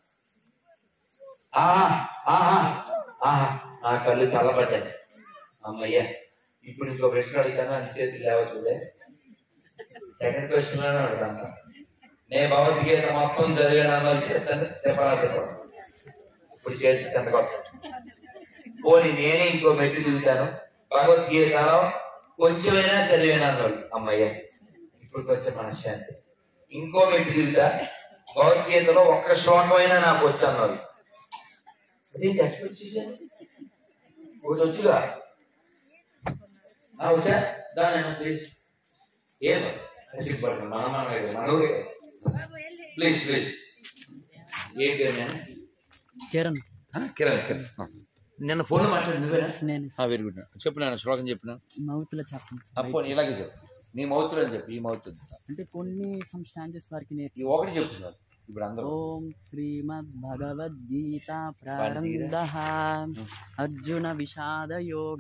ఆహా ఆహా ఆహా నా కళ్ళు చల్లబడ్డాయి అమ్మయ్య ఇప్పుడు ఇంకో ప్రశ్న అడుగుతాను అని చేతులు లేవచ్చుదే సెకండ్ క్వశ్చన్ లోనే అడుగుతాను నేను భగవద్గీత మొత్తం చదివాను అన్నది చేస్తాను చెప్పరా చెప్పడం ఇప్పుడు చేతి కింద కొట్ట పోనీ నేనే ఇంకో మెట్టు దిగుతాను భగవద్గీతలో కొంచెమైనా చదివాను అన్నాడు అమ్మయ్య ఇప్పుడు కొంచెం మనశ్శాంతి ఇంకో మెట్టు దిగుతా భగవద్గీతలో ఒక్క శ్లోకమైనా నాకు వచ్చు అన్నాడు అదేంటి ఎక్స్పెక్ట్ చేశాను ఒకటి వచ్చుగా ఆ, వచ్చా దాని ప్లీజ్ ఏం సిగ్గుపడను మన మన మనూరే ప్లీజ్ ప్లీజ్ ఏం పేరు నేను కిరణ్ ఆ, కిరణ్ కిరణ్ ఆ. నిన్న ఫోన్ మాట్లాడి నువ్వేనా నేను వెరీ గుడ్ చెప్పు నేను శ్లోకం చెప్పిన మౌత్లో చెప్పండి అప్పుడు ఇలాగే చెప్పు నీ మౌతులు అని చెప్పు ఈ మౌతు అంటే కొన్ని సమ్ స్టాంజెస్ వరకు నేర్చు ఈ ఒకటి చెప్పు సార్ ఇప్పుడు అందరూ ఓం శ్రీమద్ భగవద్గీత ప్రారంభ అర్జున విషాద యోగ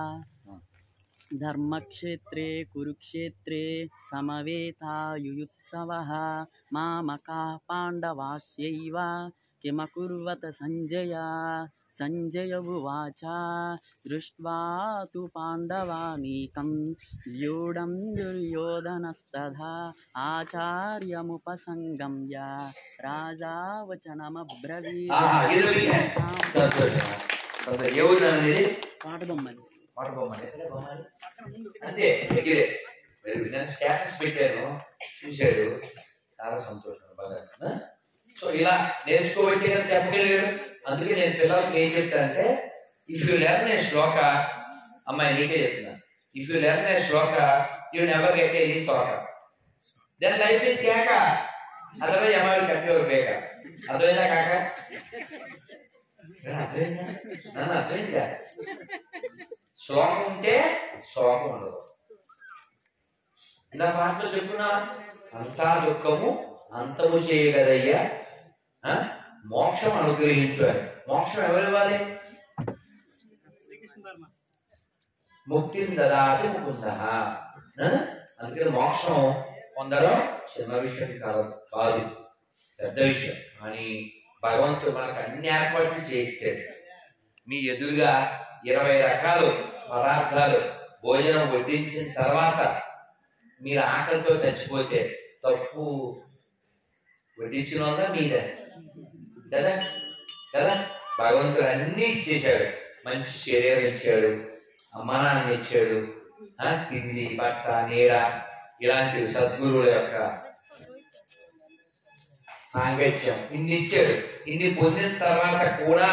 ధర్మక్షేత్రే కురుక్షేత్రే సమవేతాయుయుత్సవ మామకా పాండవాస్యైవ కిమకుర్వత సంజయ సంజయ ఉవాచ దృష్ట్వా తు పాండవానీకం వ్యూఢం దుర్యోధనస్తథా ఆచార్యముపసంగమ్య రాజా వచనమబ్రవీత్ ఆహా, ఇది దొరికిందా? సంతోషం. సంతోషం. ఏ ఊరు నాన్న ఇది? పాట బొమ్మది మాట బొమ్మలు. ఎక్కడ బొమ్మలు? అంతే దగ్గరే వెరీ గుడ్. నేను స్టేటస్ పెట్టాను చూశాడు చాలా సంతోషం బాగా ఆ? సో ఇలా నేర్చుకోబట్టి కదా చెప్పగలిగాడు అందుకే నేను పిల్లలకి ఏం చెప్తానంటే if you learn a shloka అమ్మాయి నీకే చెప్తున్నా if you learn a shloka you never get any shloka then life is కేక అదర్వైజ్ అమ్మాయి కట్టేవారు పేక అర్థమైందా కాక అర్థమైందా నాన్న అర్థమైందా శ్లోకం ఉంటే శోకం ఉండదు ఇలా పాటలో చెప్పున్నా అంతా దుఃఖము అంతము చేయగదయ్యా ఆ? మోక్షం అనుగ్రహించారు మోక్షం ఎవరివ్వాలి ముక్తిని దదాతి ముకుంద అందుకని మోక్షం పొందడం చిన్న విషయం కాదు కాదు పెద్ద విషయం కానీ భగవంతుడు మనకు అన్ని ఏర్పాట్లు చేశాడు మీ ఎదురుగా ఇరవై రకాలు పదార్థాలు భోజనం వడ్డించిన తర్వాత మీరు ఆకలితో చచ్చిపోతే తప్పు వడ్డించిన వాళ్ళ మీదే కదా కదా భగవంతుడు అన్ని ఇచ్చేశాడు మంచి శరీరం ఇచ్చాడు అమ్మానాన్ని ఇచ్చాడు ఆ, తిండి బట్ట నీడ ఇలాంటివి సద్గురువుల యొక్క సాంగత్యం ఇన్ని ఇచ్చాడు ఇన్ని పొందిన తర్వాత కూడా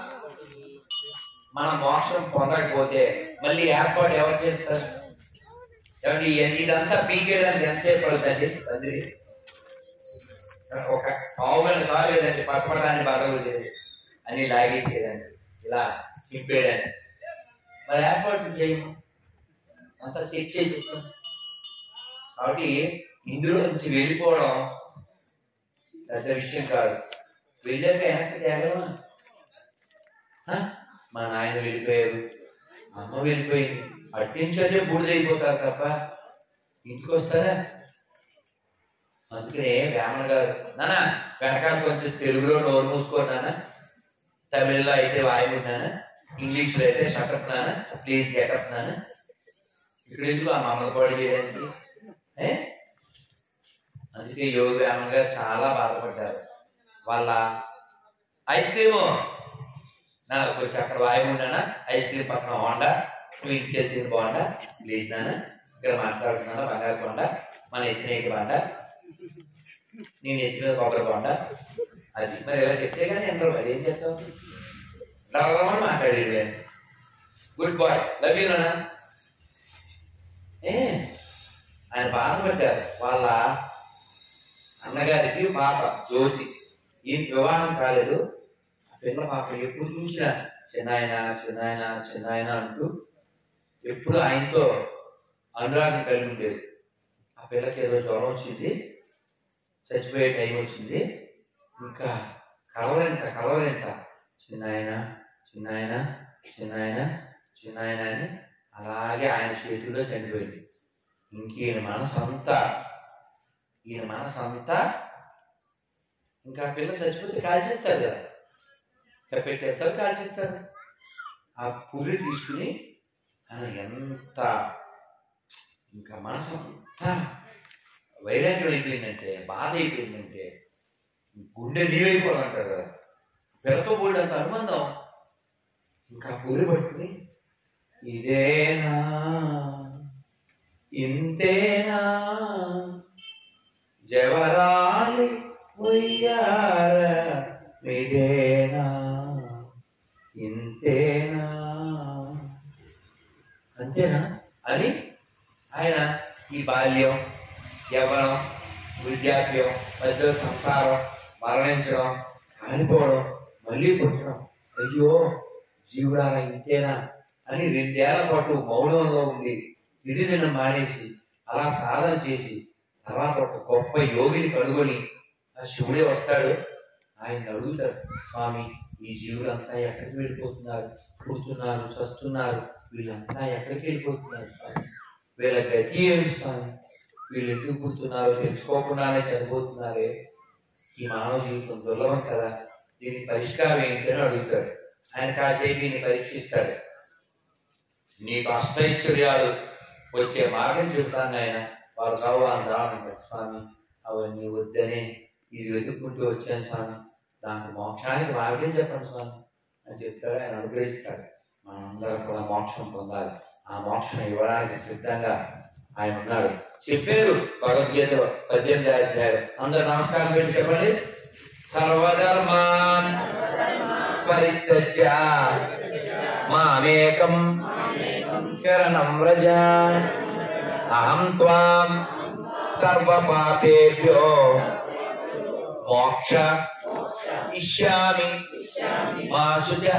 మన మోక్షం పొందకపోతే మళ్ళీ ఏర్పాటు ఎవరు చేస్తారు ఏమండి ఇ- ఇదంతా పీకేయడానికి ఎంతసేపు పడుతుంది తండ్రి ఒక పావు గంట చాలు లేదండి పట్టపడాన్ని బాగా అని లాగేసేదండి ఇలా చింపేయడానికి మరి ఏర్పాటు చేయము అంతా సెట్ చేసి చెప్తాం కాబట్టి ఇందులో నుంచి వెళ్ళిపోవడం పెద్ద విషయం కాదు వెళ్ళాక వెనక్కి తేగలమా ఆ? మా నాయన వెళ్ళిపోయారు మా అమ్మ వెళ్ళిపోయింది అట్టించే బూడిదైపోతారు తప్ప ఇంటికి వస్తారా అందుకనే వేమన గారు నాన్న వెనకాల కొంచెం తెలుగులో నోరు మూసుకో నాన్న తమిళ్లో అయితే వాయున్నానా ఇంగ్లీష్లో అయితే షటప్ నాన్న ప్లీజ్ గెటప్ నాన్న ఇక్కడ ఎందుకు ఆ మమ్మల్ని పాడు చేయడానికి ఏ? అందుకే యోగి వేమన్ గారు చాలా బాధపడ్డారు వాళ్ళ ఐస్ క్రీము నా కొంచెం అక్కడ వాయువు ఉన్నానా ఐస్ క్రీమ్ పక్కన హోండా నువ్వు ఇంటికి వెళ్తుంది బాగుండా ప్లీజ్ నాన్న ఇక్కడ మాట్లాడుతున్నాను బంగారు కొండ మన ఎత్తినేకి బాండ నేను ఎత్తిన కొబ్బరి కొండ అది మరి ఇలా చెప్తే కానీ అందరూ మరి ఏం చేస్తావు రవ్వమని మాట్లాడేది గుడ్ బాయ్ లవ్ యూ నాన్న ఏ ఆయన బాధపడ్డారు వాళ్ళ అన్నగారికి పాప జ్యోతి ఏం వివాహం కాలేదు ఆ పిల్ల పాప ఎప్పుడు చూసినా చిన్నాయన చిన్నాయన చిన్నాయన అంటూ ఎప్పుడు ఆయనతో అనురాగం కలిగి ఉండేది ఆ పిల్లకి ఏదో జ్వరం వచ్చింది చచ్చిపోయే టైం వచ్చింది ఇంకా కలవరెంత కలవరెంత చిన్నాయన చిన్నాయన చిన్నాయన చిన్నాయన అని అలాగే ఆయన చేతుల్లో చనిపోయింది ఇంక ఈయన మనసు అంతా ఈయన మనసు అంతా ఇంకా ఆ పిల్ల చచ్చిపోతే కాల్చేస్తారు కదా ఇంకా పెట్టేస్తారు కాల్చేస్తారు ఆ పులి తీసుకుని ఆయన ఎంత ఇంకా మనసు అంతా వైరాగ్యం అయిపోయిందంటే బాధ అయిపోయిందంటే గుండె నీరైపోవాలంటారు కదా పిల్లతో పోయినంత అనుబంధం ఇంకా పులి పట్టుకుని ఇదేనా ఇంతేనా జవరాలి ఉయ్యార ఇదేనా ఇంతేనా అంతేనా అని ఆయన ఈ బాల్యం యవ్వనం వృద్ధాప్యం మధ్య సంసారం మరణించడం కాలిపోవడం మళ్ళీ పుట్టడం అయ్యో జీవుడారా ఇంతేనా అని రెండేళ్ల పాటు మౌనంలో ఉండి తిరిగిన మానేసి అలా సాధన చేసి తర్వాత ఒక గొప్ప యోగిని కనుగొని ఆ శివుడే వస్తాడు ఆయన అడుగుతాడు స్వామి ఈ జీవులంతా ఎక్కడికి వెళ్ళిపోతున్నారు పుడుతున్నారు చస్తున్నారు వీళ్ళంతా ఎక్కడికి వెళ్ళిపోతున్నారు స్వామి వీళ్ళ గతి ఏమి స్వామి వీళ్ళు ఎందుకు పుడుతున్నారో తెలుసుకోకుండానే చనిపోతున్నారే ఈ మానవ జీవితం దుర్లభం కదా దీని పరిష్కారం ఏంటని అడుగుతాడు ఆయన కాసేపు దీన్ని పరీక్షిస్తాడు నీకు అష్టైశ్వర్యాలు వచ్చే మార్గం చెబుతాను ఆయన వారు సర్వాన్ని రానంటాడు స్వామి అవన్నీ వద్దని ఇది వెతుక్కుంటూ వచ్చాను స్వామి దానికి మోక్షానికి మార్గం చెప్పండి స్వామి అని చెప్తాడు ఆయన అనుగ్రహిస్తాడు మనందరం కూడా మోక్షం పొందాలి ఆ మోక్షం ఇవ్వడానికి సిద్ధంగా ఆయన ఉన్నాడు చెప్పారు భగవద్గీత పద్దెనిమిది అధ్యాయులు అందరు నమస్కారం పెట్టి చెప్పండి సర్వధర్మాన్ పరిత్యజ్య మామేకం శరణం వ్రజ అహం త్వాం సర్వపాపేభ్యో మోక్ష ఇష్యామి మా శుచః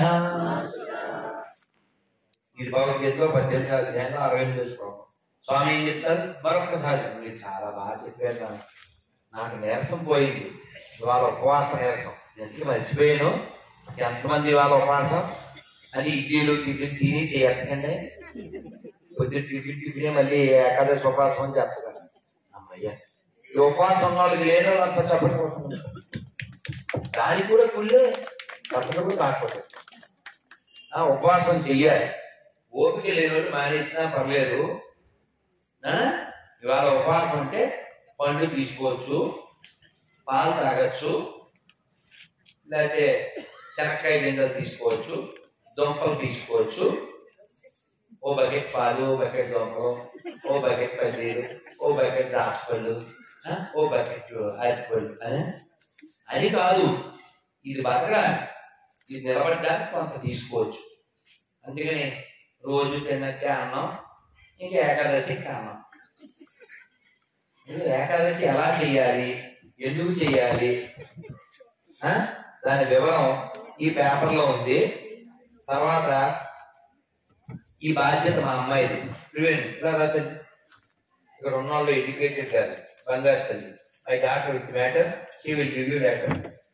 ఇది భగవద్గీతలో పద్దెనిమిది అధ్యాయంలో అరవై ఎనిమిది శ్లోకం స్వామి ఏం చెప్తారు మరొక్కసారి మీరు చాలా బాగా చెప్పారు నాకు నాకు నీరసం పోయింది ఇవాళ ఉపవాస నీరసం ఎందుకు మర్చిపోయాను ఎంతమంది ఇవాళ ఉపవాసం అది ఇడ్లీలు టిఫిన్ తిని చేయకండి కొద్ది టిఫిన్ టిఫిన్ మళ్ళీ ఏకాదశి ఉపవాసం అని చెప్తారు అమ్మయ్య ఈ ఉపవాసం ఉన్న వాళ్ళకి లేని వాళ్ళు అంతా చెప్పకపోతుంది దానికి కూడా కుళ్ళే తప్పకుండా కాకపోతే ఆ ఉపవాసం చెయ్యాలి ఓపిక లేని వాళ్ళు మానేసినా పర్లేదు ఆ? ఇవాళ ఉపవాసం అంటే పండ్లు తీసుకోవచ్చు పాలు తాగొచ్చు లేకపోతే శనక్కాయ గింజలు తీసుకోవచ్చు దుంపలు తీసుకోవచ్చు ఓ బకెట్ పాలు ఓ బకెట్ దుంపలు ఓ బకెట్ పల్లీలు ఓ బకెట్ దాచపళ్ళు ఆ? ఓ బకెట్ అరటిపళ్ళు ఆ? అని కాదు ఇది బతకడా ఇది నిలబడడానికి కొంత తీసుకోవచ్చు అందుకని రోజు తిన్నట్టే అన్నం ఇంకా ఏకాదశికి అన్నం ఇది ఏకాదశి ఎలా చేయాలి ఎందుకు చేయాలి ఆ? దాని వివరం ఈ పేపర్లో ఉంది తర్వాత ఈ బాధ్యత మా అమ్మాయిది త్రివేణి ఇలా రా తల్లి. ఇక్కడ ఉన్న వాళ్ళు ఎడ్యుకేటెడ్ కాదు బంగారు తల్లి I doctor with matter she will give you doctor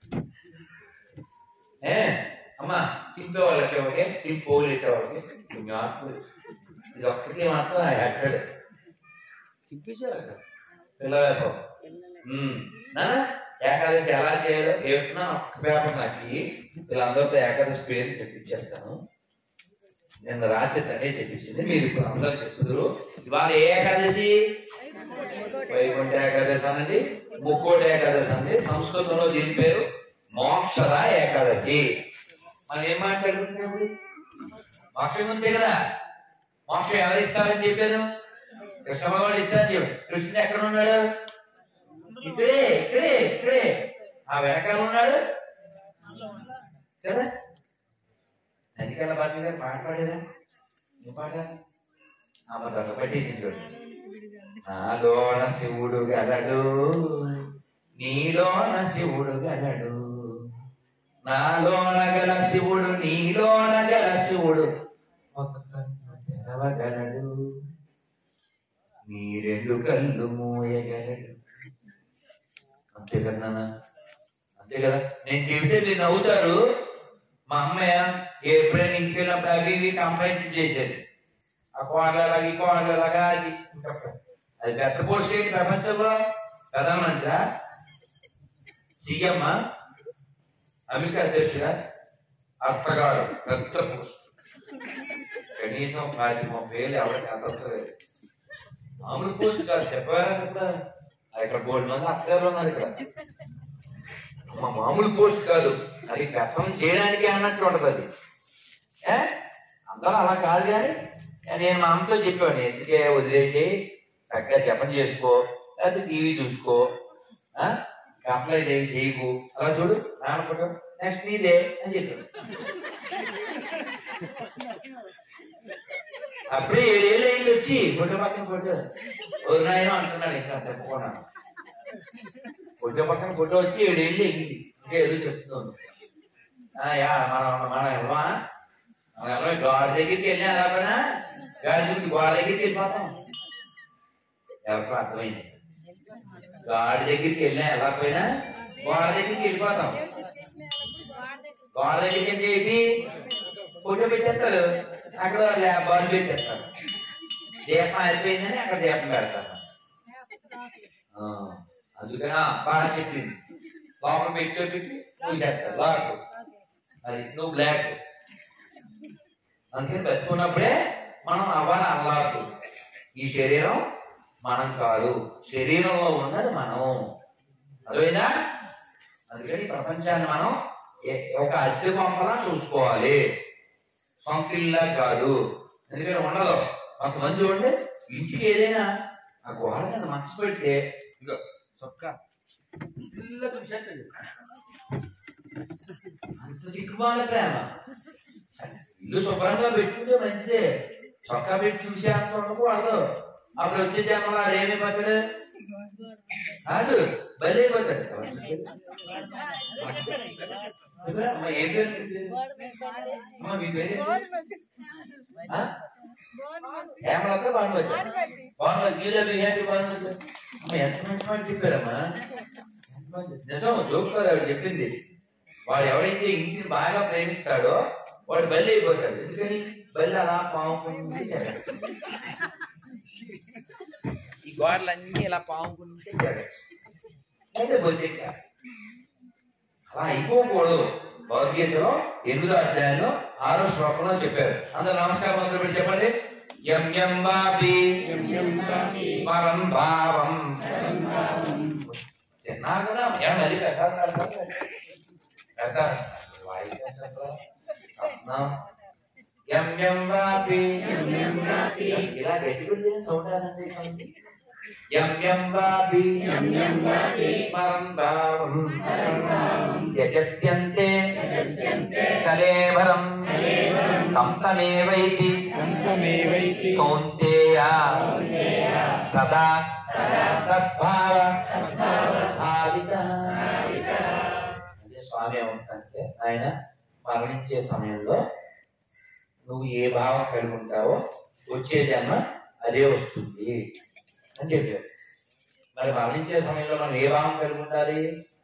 a అమ్మా చింపే వాళ్ళకి ఒకటి చింపోలు ఇట్టే వాళ్ళకి నాకు ఇది ఒక్కటి మాత్రం ఐ హెడ్ చింపేశారు పిల్లలకు నాన్న ఏకాదశి ఎలా చేయాలో ఏడుతున్నా ఒక్క పేపర్ నాకు ఇయ్యి. వీళ్ళందరితో ఏకాదశి పేరు చెప్పించేస్తాను నిన్న రాత్రి తనే చెప్పించింది మీరు ఇప్పుడు అందరూ చెప్తున్నారు ఇవాళ ఏ ఏకాదశి వైకుంఠ ఏకాదశి అన్నది ముక్కోటి ఏకాదశి అన్నది సంస్కృతంలో దీని పేరు మోక్షద ఏకాదశి మనం ఏం మాట్లాడుకుంటున్నాం ఇప్పుడు? మోక్షం ఉంది కదా మోక్షం ఎవరు ఇస్తారని చెప్పాను కృష్ణ భగవాన్ ఇస్తారని చెప్పాను కృష్ణుడు ఎక్కడ ఉన్నాడు ఇక్కడే ఇక్కడే ఇక్కడే ఆ వెనకాల ఉన్నాడు కదా నదికల బాబు గారు పాట పాడేదా ఏం పాట ఆమె దొంగ పట్టేసింది చూడు. నాలోన శివుడు గలడు నీలోన శివుడు గలడు నాలోన గల శివుడు నీలోన గల శివుడు ఒక కన్ను తెరవగలడు నీ రెండు కళ్ళు మూయగలడు అంతే కదా నాన్న? అంతే కదా నేను చెబితే మీరు నవ్వుతారు మా అమ్మయ్య ఎప్పుడైనా ఇంకెళ్ళినప్పుడు అవి ఇవి కంప్లైంట్ చేసేది ఆ కోడలాగా ఈ కోడలాగా అది అది పెద్ద పోస్ట్ ఏంటి ప్రపంచంలో ప్రధానమంత్రి సీఎం అమెరికా అధ్యక్షుడా అత్తగారు పెద్ద పోస్ట్ కనీసం పాతి ముప్పై వేలు ఎవరికి అందలేదు మామూలు పోస్ట్ కాదు చెప్పారా కదా ఇక్కడ బోల్డ్ మంది అత్తగారు ఉన్నారు ఇక్కడ మా మామూలు పోస్ట్ కాదు అది పెత్తనం చేయడానికి అన్నట్టు ఉంటది అది ఏ? అందరూ అలా కాదు కానీ నేను మా అమ్మతో చెప్పాను ఎందుకే వదిలేసి చక్కగా జపం చేసుకో లేకపోతే టీవీ చూసుకో ఆ? అప్లై చేయి చేయకు అలా చూడు నాన్న ఫోటో నెక్స్ట్ నీదే అని చెప్పాను అప్పుడే ఏడేళ్ళు అయింది వచ్చి ఫోటో పక్కన ఫోటో ఓ నాయన అంటున్నాడు ఇంకా తప్పకుండా ఫోటో పక్కన ఫోటో వచ్చి ఏడేళ్ళు అయింది ఇంకా ఏదో చెప్తుంది ఆ, యా మనం మనం వెళ్ళమా మనం వెళ్ళమా గోడ దగ్గరికి వెళ్ళి ఎలా పైనా గాడి దగ్గరికి గోడ దగ్గరికి వెళ్ళిపోతాం ఎవరికి అర్థమైంది గాడి దగ్గరికి వెళ్ళినా ఎలా పోయినా గోడ దగ్గరికి వెళ్ళిపోతాం గోడ దగ్గరికి వెళ్తే ఏంటి ఫోటో పెట్టేస్తారు అక్కడ ల్యాబ్ బాల్ పెట్టేస్తారు దీపం అయిపోయిందని అక్కడ దీపం పెడతారు ఆ, అందుకని ఆ, బాగా చెప్పింది లోపల పెట్టి పెట్టి మూసేస్తారు లాక్ అది నువ్వు బ్లాక్ అందుకని బతుకున్నప్పుడే మనం అవ్వాలి అల్లాకు ఈ శరీరం మనం కాదు శరీరంలో ఉన్నది మనం అదేనా అందుకని ఈ ప్రపంచాన్ని మనం ఏ- ఒక అద్దె పంపలా చూసుకోవాలి సొంతిల్లా కాదు ఎందుకని ఉండదు కొంతమంది చూడండి ఇంటికి ఏదైనా ఆ గోడ మీద మంచి పెడితే ఇగో చొక్కా పిల్ల చూసేస్తుంది అంత దిక్కుమాల ప్రేమ ఇల్లు శుభ్రంగా పెట్టుకుంటే మంచిదే చొక్కా పెట్టి చూసే అంత ఉండకూడదు అప్పుడు వచ్చే జన్మలో ఆడేమైపోతాడు కాదు బలే పోతాడు అమ్మ ఏం పేరు మీ పేరు? అమ్మ మీ పేరు ఏంటి? ఆ? హేమలత భానుమతి భానుమతి గీజలు ఏంటి భానుమతి అమ్మ ఎంత మంచి మాట చెప్పారమ్మా ఎంత మంచి- నిజం జోక్ కాదు ఆవిడ చెప్పింది వాడు ఎవడైతే ఇంటిని బాగా ప్రేమిస్తాడో వాడు బలి అయిపోతాడు ఎందుకని బల్లి అలా పాముకుంటే జరగచ్చు ఈ గోడలన్నీ ఇలా పాముకుంటే జరగచ్చు అయితే బొద్దిక అలా అయిపోకూడదు భగవద్గీతలో ఎనిమిదో అధ్యాయంలో ఆరో శ్లోకంలో చెప్పారు అందరూ నమస్కారం మొదలు పెట్టి చెప్పండి యం యం వాపి స్మరం భావం తిన్నారు కదా ఏమన్నా అది ప్రసాదం పెడతారు పెడతారు వాయిద్యం చెప్పరా? స్వప్నం యం యం వాపి ఇలా గట్టిగా సౌండ్ రాదండి సౌండ్ యం యం వాపి స్మరం భావం యజత్యంతే కలేవరం తం తమేవైతి కౌంతేయ సదా తద్భావ భావిత భావం ఏముంటుందంటే ఆయన మరణించే సమయంలో నువ్వు ఏ భావం కలిగి ఉంటావో వచ్చే జన్మ అదే వస్తుంది అని చెప్పారు మరి మరణించే సమయంలో మనం ఏ భావం కలిగి ఉండాలి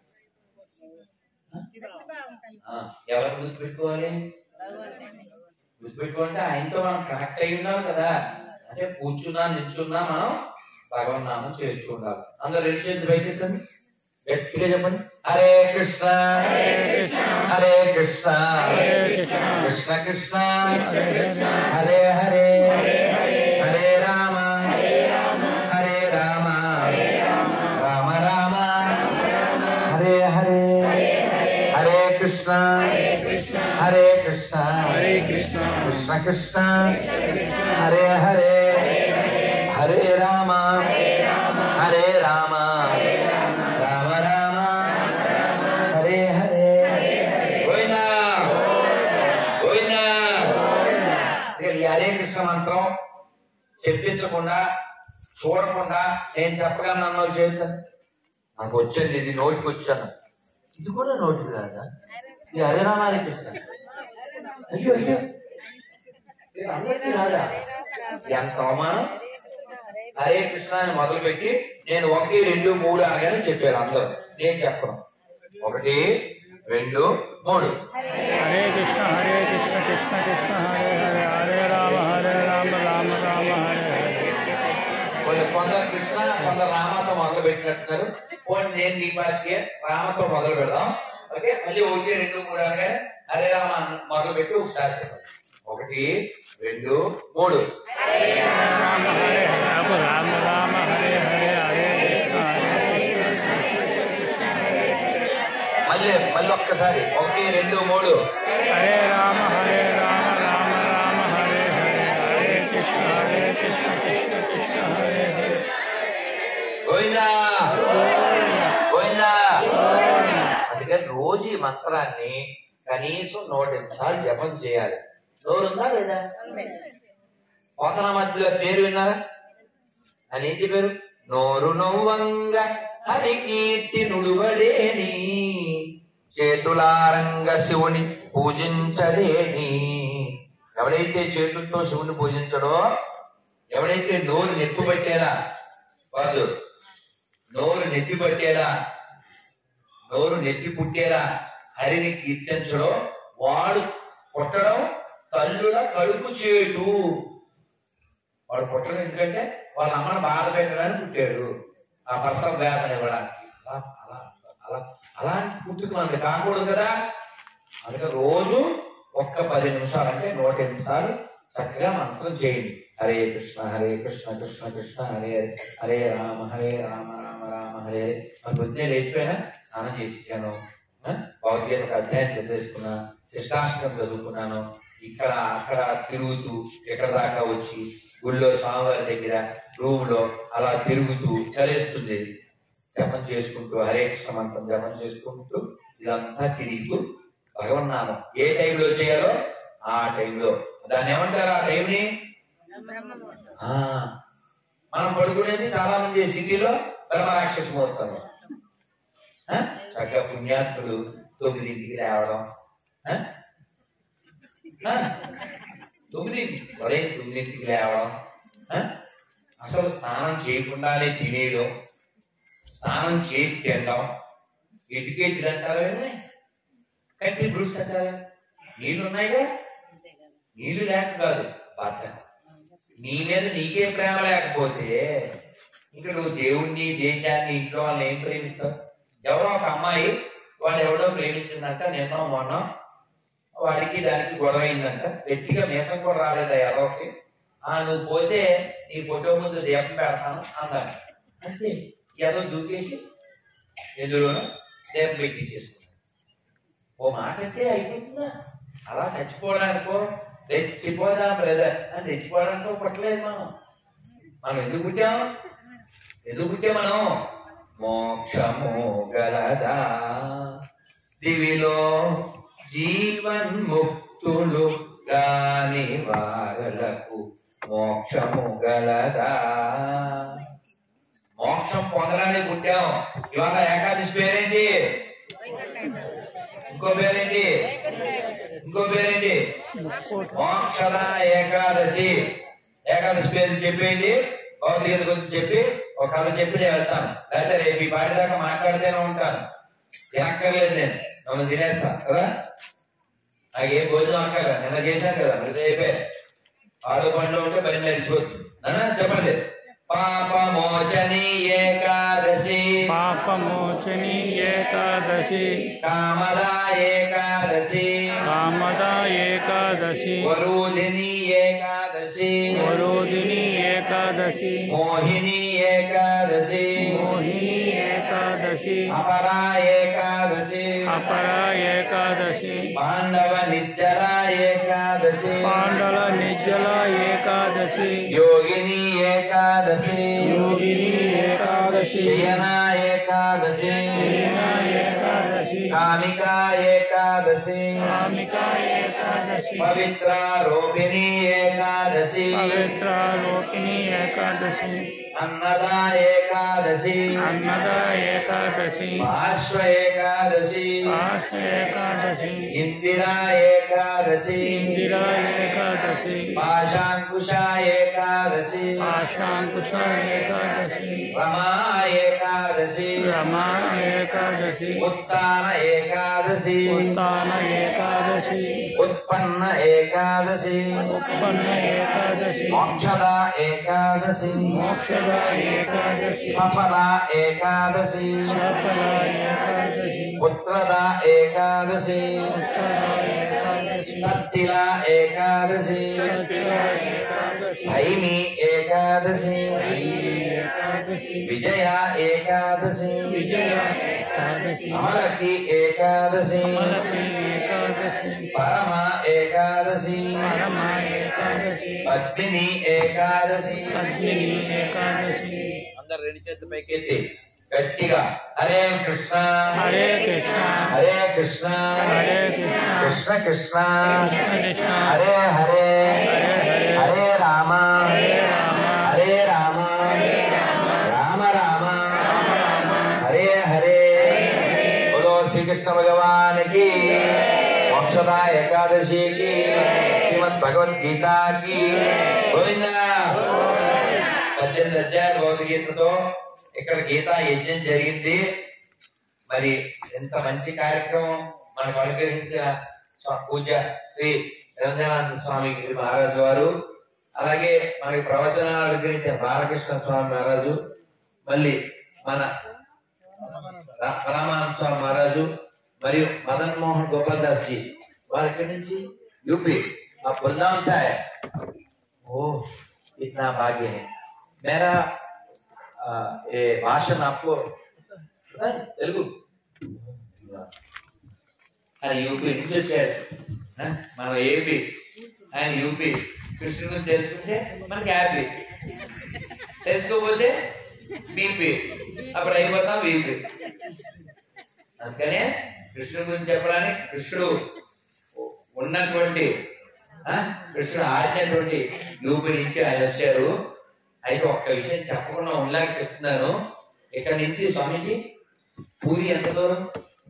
ఆ, ఎవరు గుర్తుపెట్టుకోవాలి గుర్తుపెట్టుకుంటే ఆయనతో మనం కనెక్ట్ అయి ఉన్నాం కదా అంటే కూర్చున్నా నిల్చున్నా మనం భగవన్ నామం చేస్తూ ఉండాలి అందరు రెండు చేతులు బయటెత్తండి గట్టిగా చెప్పండి హరే కృష్ణ హరే కృష్ణ కృష్ణ కృష్ణ హరే హరే హరే రామ హరే రామ రామ రామ హరే హరే హరే కృష్ణ హరే కృష్ణ హరే కృష్ణ కృష్ణ కృష్ణ హరే హరే హరే రామ హరే రామ రామ రామ హరే హరే గోవిందా గోవిందా ఇక ఈ హరే కృష్ణ మంత్రం చెప్పించకుండా చూడకుండా నేను చెప్పగలను అన్న వాళ్ళు చేద్దాం నాకు వచ్చింది ఇది నోటికి వచ్చాను ఇది కూడా నోటికి రాదా ఇది హరే రామ హరే కృష్ణ అయ్యో అయ్యో ఇది అందరికీ రాదా ఎంత అవమానం హరే కృష్ణ అని మొదలుపెట్టి నేను ఒకటి రెండు మూడు అనగానే చెప్పారు అందరూ నేను చెప్పను ఒకటి రెండు మూడు హరే కృష్ణ హరే కృష్ణ కృష్ణ కృష్ణ హరే హరే హరే రామ హరే రామ రామ రామ హరే హరే కొందరు కొందరు కృష్ణ కొందరు రామతో మొదలు పెట్టినట్టున్నారు పోనీ నేను నీ పార్టీ రామతో మొదలు పెడదాం ఓకే మళ్ళీ ఒకటి రెండు మూడు అనగానే హరే రామ అన్న- మొదలు పెట్టి ఒకసారి చెప్పండి. ఒకటి రెండు మూడు రామ హరే రామ రామ రామ హరే హరే హరే కృష్ణ హరే మళ్ళీ మళ్ళీ ఒక్కసారి ఒకటి రెండు మూడు హరే రామ హరే రామ రామ రామ హరే హరే హరే కృష్ణ హరే కృష్ణ కృష్ణ కృష్ణ హరే హరే గోవిందా గోవిందా అందుకని రోజు ఈ మంత్రాన్ని కనీసం నూట నిమిషాలు జపం చేయాలి నోరుందా లేదా పోతన మధ్యలో పేరు విన్నారా అని ఏం చెప్పారు నోరు నవ్వంగ హరి కీర్తి నుడువడేని చేతులారంగ శివుని పూజించలేని ఎవడైతే చేతులతో శివుని పూజించడో ఎవడైతే నోరు నెప్పు పెట్టేలా వాళ్ళు నోరు నెత్తి పట్టేలా నోరు నెత్తి పుట్టేలా హరిని కీర్తించడం వాడు పుట్టడం తల్లుల కడుపు చేటు వాడు పుట్టడం ఎందుకంటే వాళ్ళ అమ్మని బాధ పెట్టడానికి పుట్టాడు ఆ ప్రసవ వేదన ఇవ్వడానికి అలా అలా అలా అలాంటి పుట్టుకు మనది కాకూడదు కదా అందుకే రోజు ఒక్క పది నిమిషాలు అంటే నూట ఎనిమిది సార్లు చక్కగా మంత్రం చేయండి హరే కృష్ణ హరే కృష్ణ కృష్ణ కృష్ణ హరే హరే హరే రామ హరే రామ రామ రామ హరే హరే మరి పొద్దున్నే లేచిపోయినా స్నానం చేసేసాను ఆ? భగవద్గీత ఒక అధ్యాయం చదివేసుకున్నా శిష్టాష్టం చదువుకున్నాను ఇక్కడ అక్కడ తిరుగుతూ ఇక్కడ దాకా వచ్చి గుళ్ళో స్వామివారి దగ్గర రూమ్ లో అలా తిరుగుతూ చలేస్తుంది జపం చేసుకుంటూ హరే కృష్ణ మంత్రం జపం చేసుకుంటూ ఇదంతా తిరుగుతూ భగవన్నామం ఏ టైంలో చేయాలో ఆ టైంలో దాన్ని ఏమంటారు ఆ టైంని ఆ, మనం పడుకునేది చాలా మంది సిటీలో బ్రహ్మరాక్షస ముహూర్తంలో ఆ? చక్కగా పుణ్యాత్ములు తొమ్మిదింటికి లేవడం ఆ? ఆ? తొమ్మిది ఉదయం తొమ్మిదింటికి లేవడం ఆ? అసలు స్నానం చేయకుండానే తినేయడం స్నానం చేసి తినడం ఎటుకేజీలు అంటారా వినయ్? కట్టి బ్రూస్ అంటారా నీళ్ళు ఉన్నాయిగా నీళ్లు లేక కాదు బద్ధకం నీ మీద నీకే ప్రేమ లేకపోతే ఇంకా నువ్వు దేవుణ్ణి దేశాన్ని ఇంట్లో వాళ్ళని ఏం ప్రేమిస్తావు ఎవరో ఒక అమ్మాయి వాడు ఎవడో ప్రేమించిందంట నిన్న మొన్న వాడికి దానికి గొడవ అయిందంట గట్టిగా మీసం కూడా రాలేదా ఎవరికి ఆ నువ్వు పోతే నీ ఫోటో ముందు దీపం పెడతాను అన్నాను అంతే ఏదో దూకేసి ఎందులోనూ దీపం పెట్టించేసుకున్నాను ఓ మాట అంటే అయిపోతుందా అలా చచ్చిపోవడానికో రెచ్చిపోదాం బ్రదర్ అని రెచ్చిపోవడానికో పుట్టలేదు మనం మనం ఎందుకు పుట్టాం ఎందుకు పుట్టాం మనం మోక్షము గలదా దివిలో జీవన్ముక్తులు గాని వారలకు మోక్షము గలదా మోక్షం పొందడానికి పుట్టాం ఇవాళ ఏకాదశి పేరేంటి ఇంకో పేరేంటి ఇంకో పేరేంటి మోక్షద ఏకాదశి ఏకాదశి పేరు చెప్పేయండి భౌతికత గురించి చెప్పి ఒక కథ చెప్పి నేను వెళ్తాను లేకపోతే రేపు ఈ పాటి దాకా మాట్లాడితేనే ఉంటాను తినక్కర్లేదు నేను నన్ను తినేస్తా కదా నాకు ఏం భోజనం అక్కర్లే నిన్న చేశాను కదా మరి అయిపోయి ఆడు పండ్లు ఉంటే పని నడిచిపోతుంది నాన్న చెప్పండి పాపమోచని ఏకాదశి పాపమోచని ఏకాదశి కామదా ఏకాదశి కామదా ఏకాదశి వరూధిని ఏకాదశి వరోధిని ఏకాదశి మోహిని ఏకాదశి మోహిని ఏకాదశి అపరా ఏకాదశి అపరా ఏకాదశి పాండవ నిత్యర ఏకాదశి పాండల నిర్జల ఏకాదశి యోగిని ఏకాదశి యోగిని ఏకాదశి శయన ఏకాదశి శయన ఏకాదశి కామికా ఏకాదశి కామిక ఏకాదశి పవిత్ర రూపిణి ఏకాదశి పవిత్ర లోకిని ఏకాదశి అన్నదా ఏకాదశి అన్నద ఏకాదశి పార్శ్వ ఏకాదశి ఆశ ఏకాదశి ఇందిరా ఏకాదశి ఇందిరా ఏకాదశి పాశాంకుశ ఏకాదశి ఆశాంకుశ ఏకాదశి రమా ఏకాదశి రమా ఏకాదశి ఉత్తాన ఏకాదశి ఉత్తాన ఏకాదశి ఉత్పన్న ఏకాదశి ఉత్పన్న ఏకాదశి మోక్షద ఏకాదశి మోక్షద ఏకాదశి సఫల ఏకాదశి సఫల ఏకాదశి పుత్ರದ ఏకాదశి ఉత్తర ఏకాదశి సత్తిల ఏకాదశి సత్య ఏకాదశి భైమి ఏకాదశి ఏకాదశి విజయ ఏకాదశి విజయ ఏకాదశి అమలకి ఏకాదశి అమలకి ఏకాదశి పరమ ఏకాదశి పరమ ఏకాదశి పద్మిని ఏకాదశి అగ్ని ఏకాదశి అందరు రెండు చేతులు పైకెత్తి గట్టిగా హరే కృష్ణ హరే కృష్ణ హరే కృష్ణ హరే కృష్ణ కృష్ణ కృష్ణ కృష్ణ కృష్ణ హరే హరే హరే హరే రామ రామ హరే రామ రామ రామ హరే హరే బోలో శ్రీకృష్ణ భగవానికి మోక్షద ఏకాదశికి శ్రీమద్ భగవద్గీతకి గోవింద పద్దెనిమిది అధ్యాయాల భగవద్గీతతో ఇక్కడ గీతా యజ్ఞం జరిగింది మరి ఎంత మంచి కార్యక్రమం మనకు అనుగ్రహించిన స్వా- పూజ్య శ్రీ రంగనాథ స్వామి గిరి మహారాజు వారు అలాగే మనకి ప్రవచనాలు అనుగ్రహించిన బాలకృష్ణ స్వామి మహారాజు మళ్ళీ మన రా- రామానంద స్వామి మహారాజు మరియు మదన్ మోహన్ గోపాల్ దాస్ జీ వారి ఇక్కడి నుంచి యూపీ ఆ బృందావన్ से आए ओ इतना भाग्य है मेरा आ, ये भाषण आपको पता है तेलुगु ఆయన యూపీ నుంచి వచ్చారు ఆ, మనం ఏపీ ఆయన యూపీ కృష్ణుడి గురించి తెలుసుకుంటే మనకి హ్యాపీ తెలుసుకోకపోతే బీపీ అప్పుడు అయిపోతాం బీపీ అందుకనే కృష్ణుడి గురించి చెప్పడానికి కృష్ణుడు ఉన్నటువంటి ఆ, కృష్ణుడు ఆడినటువంటి యూపీ నుంచి ఆయన వచ్చారు అయితే ఒక్క విషయం చెప్పకుండా ఉండలేక చెప్తున్నాను ఇక్కడ నుంచి స్వామీజీ పూరి ఎంత దూరం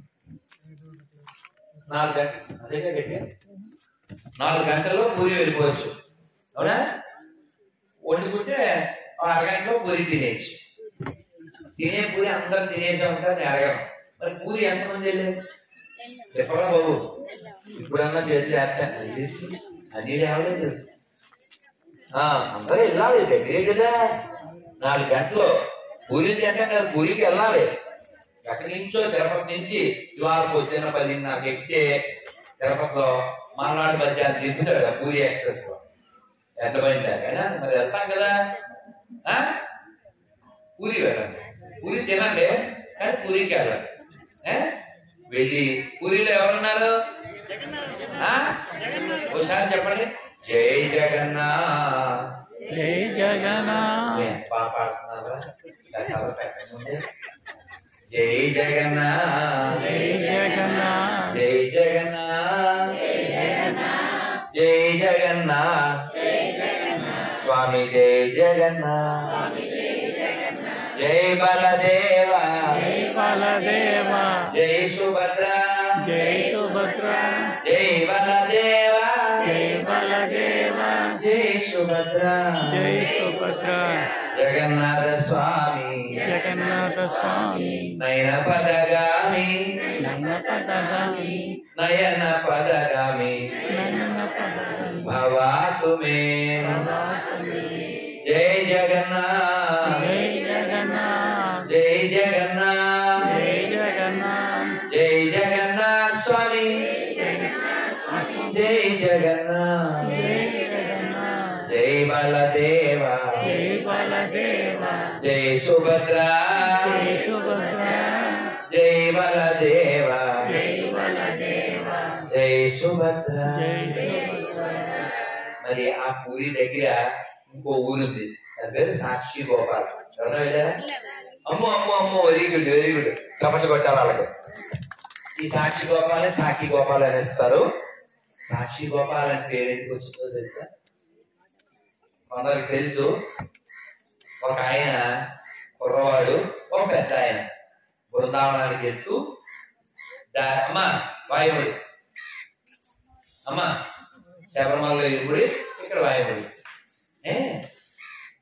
నాలుగు గంటలు అదేగా గట్టిగా నాలుగు గంటల్లో పూరి వెళ్ళిపోవచ్చు అవునా వండుకుంటే ఓ అరగంటలో పూరి తినేయచ్చు తినే పూరి అందరం తినేసి ఉంటారు నేను అడగను మరి పూరి ఎంతమంది వెళ్ళేది చెప్పరా బాబు ఇప్పుడన్నా చేతులు వేస్తాను అది రావలేదు ఆ, అందరూ వెళ్ళాలి దగ్గరే కదా నాలుగు గంటలు పూరి తింటాం కదా పూరికి వెళ్ళాలి ఎక్కడి నుంచో తిరుపతి నుంచి ఇవాళ పొద్దున్న పదిన్నరకు ఎక్కితే తిరుపతిలో మానాడు మధ్యాహ్నం దింపుతాడు కదా పూరి ఎక్స్ప్రెస్ లో ఎంత పోయిందా కదా మరి వెళ్తాం కదా ఆ? పూరి వెళ్ళండి పూరి తినండి కానీ పూరికి వెళ్ళండి ఏ? వెళ్ళి పూరిలో ఎవరున్నారు ఆ? ఒకసారి చెప్పండి జై జగన్నాథ్ జై జగన్నా నేను బాగా పాడుతున్నారా దశాలు పెట్టకముందే జై జగన్నాథ్ జై జగన్నా జై జగన్నాథ్ జై జగన్నాథ్ స్వామి జై జగన్నాథ్ జై బలదేవ జై బలదేవ జై సుభద్ర జై సుభద్ర జై బలదేవ జై బలదేవ జై సుభద్ర జై సుభద్ర జగన్నాథ స్వామి జగన్నాథ స్వామి నయన పదగామి నన్న పదగామి నయన పదగామి నన్న పదగామి భవాతు మే జై జగన్నాథ్ జై జగన్నాథ్ జై జగన్నాథ్ జై జగన్నాథ్ జై జగన్నాథ్ స్వామి జై జగన్నాథ్ జై జగన్నాథ్ జై బలదేవ జై బలదేవ జై సుభద్ర జై సుభద్ర జై బలదేవ జై బలదేవ జై సుభద్ర జై సుభద్ర మరి ఆ పూరి దగ్గర ఇంకో ఊరుంది దాని పేరు సాక్షి గోపాల్ ఎవరైనా వెళ్ళారా అమ్మో అమ్మో అమ్మో వెరీ గుడ్ వెరీ గుడ్ కపట్లు కొట్టాలి వాళ్ళకి ఈ సాక్షి గోపాల్ సాక్షి గోపాల్ అనేస్తారు సాక్షి గోపాల్ అని పేరు ఎందుకు వచ్చిందో తెలుసా కొందరికి తెలుసు ఒక ఆయన కుర్రవాడు ఒక పెద్ద ఆయన బృందావనానికి వెళ్తూ దా- అమ్మా వాయువుడు అమ్మా శబరిమలలో ఇరుముడి ఇక్కడ వాయువుడి ఏ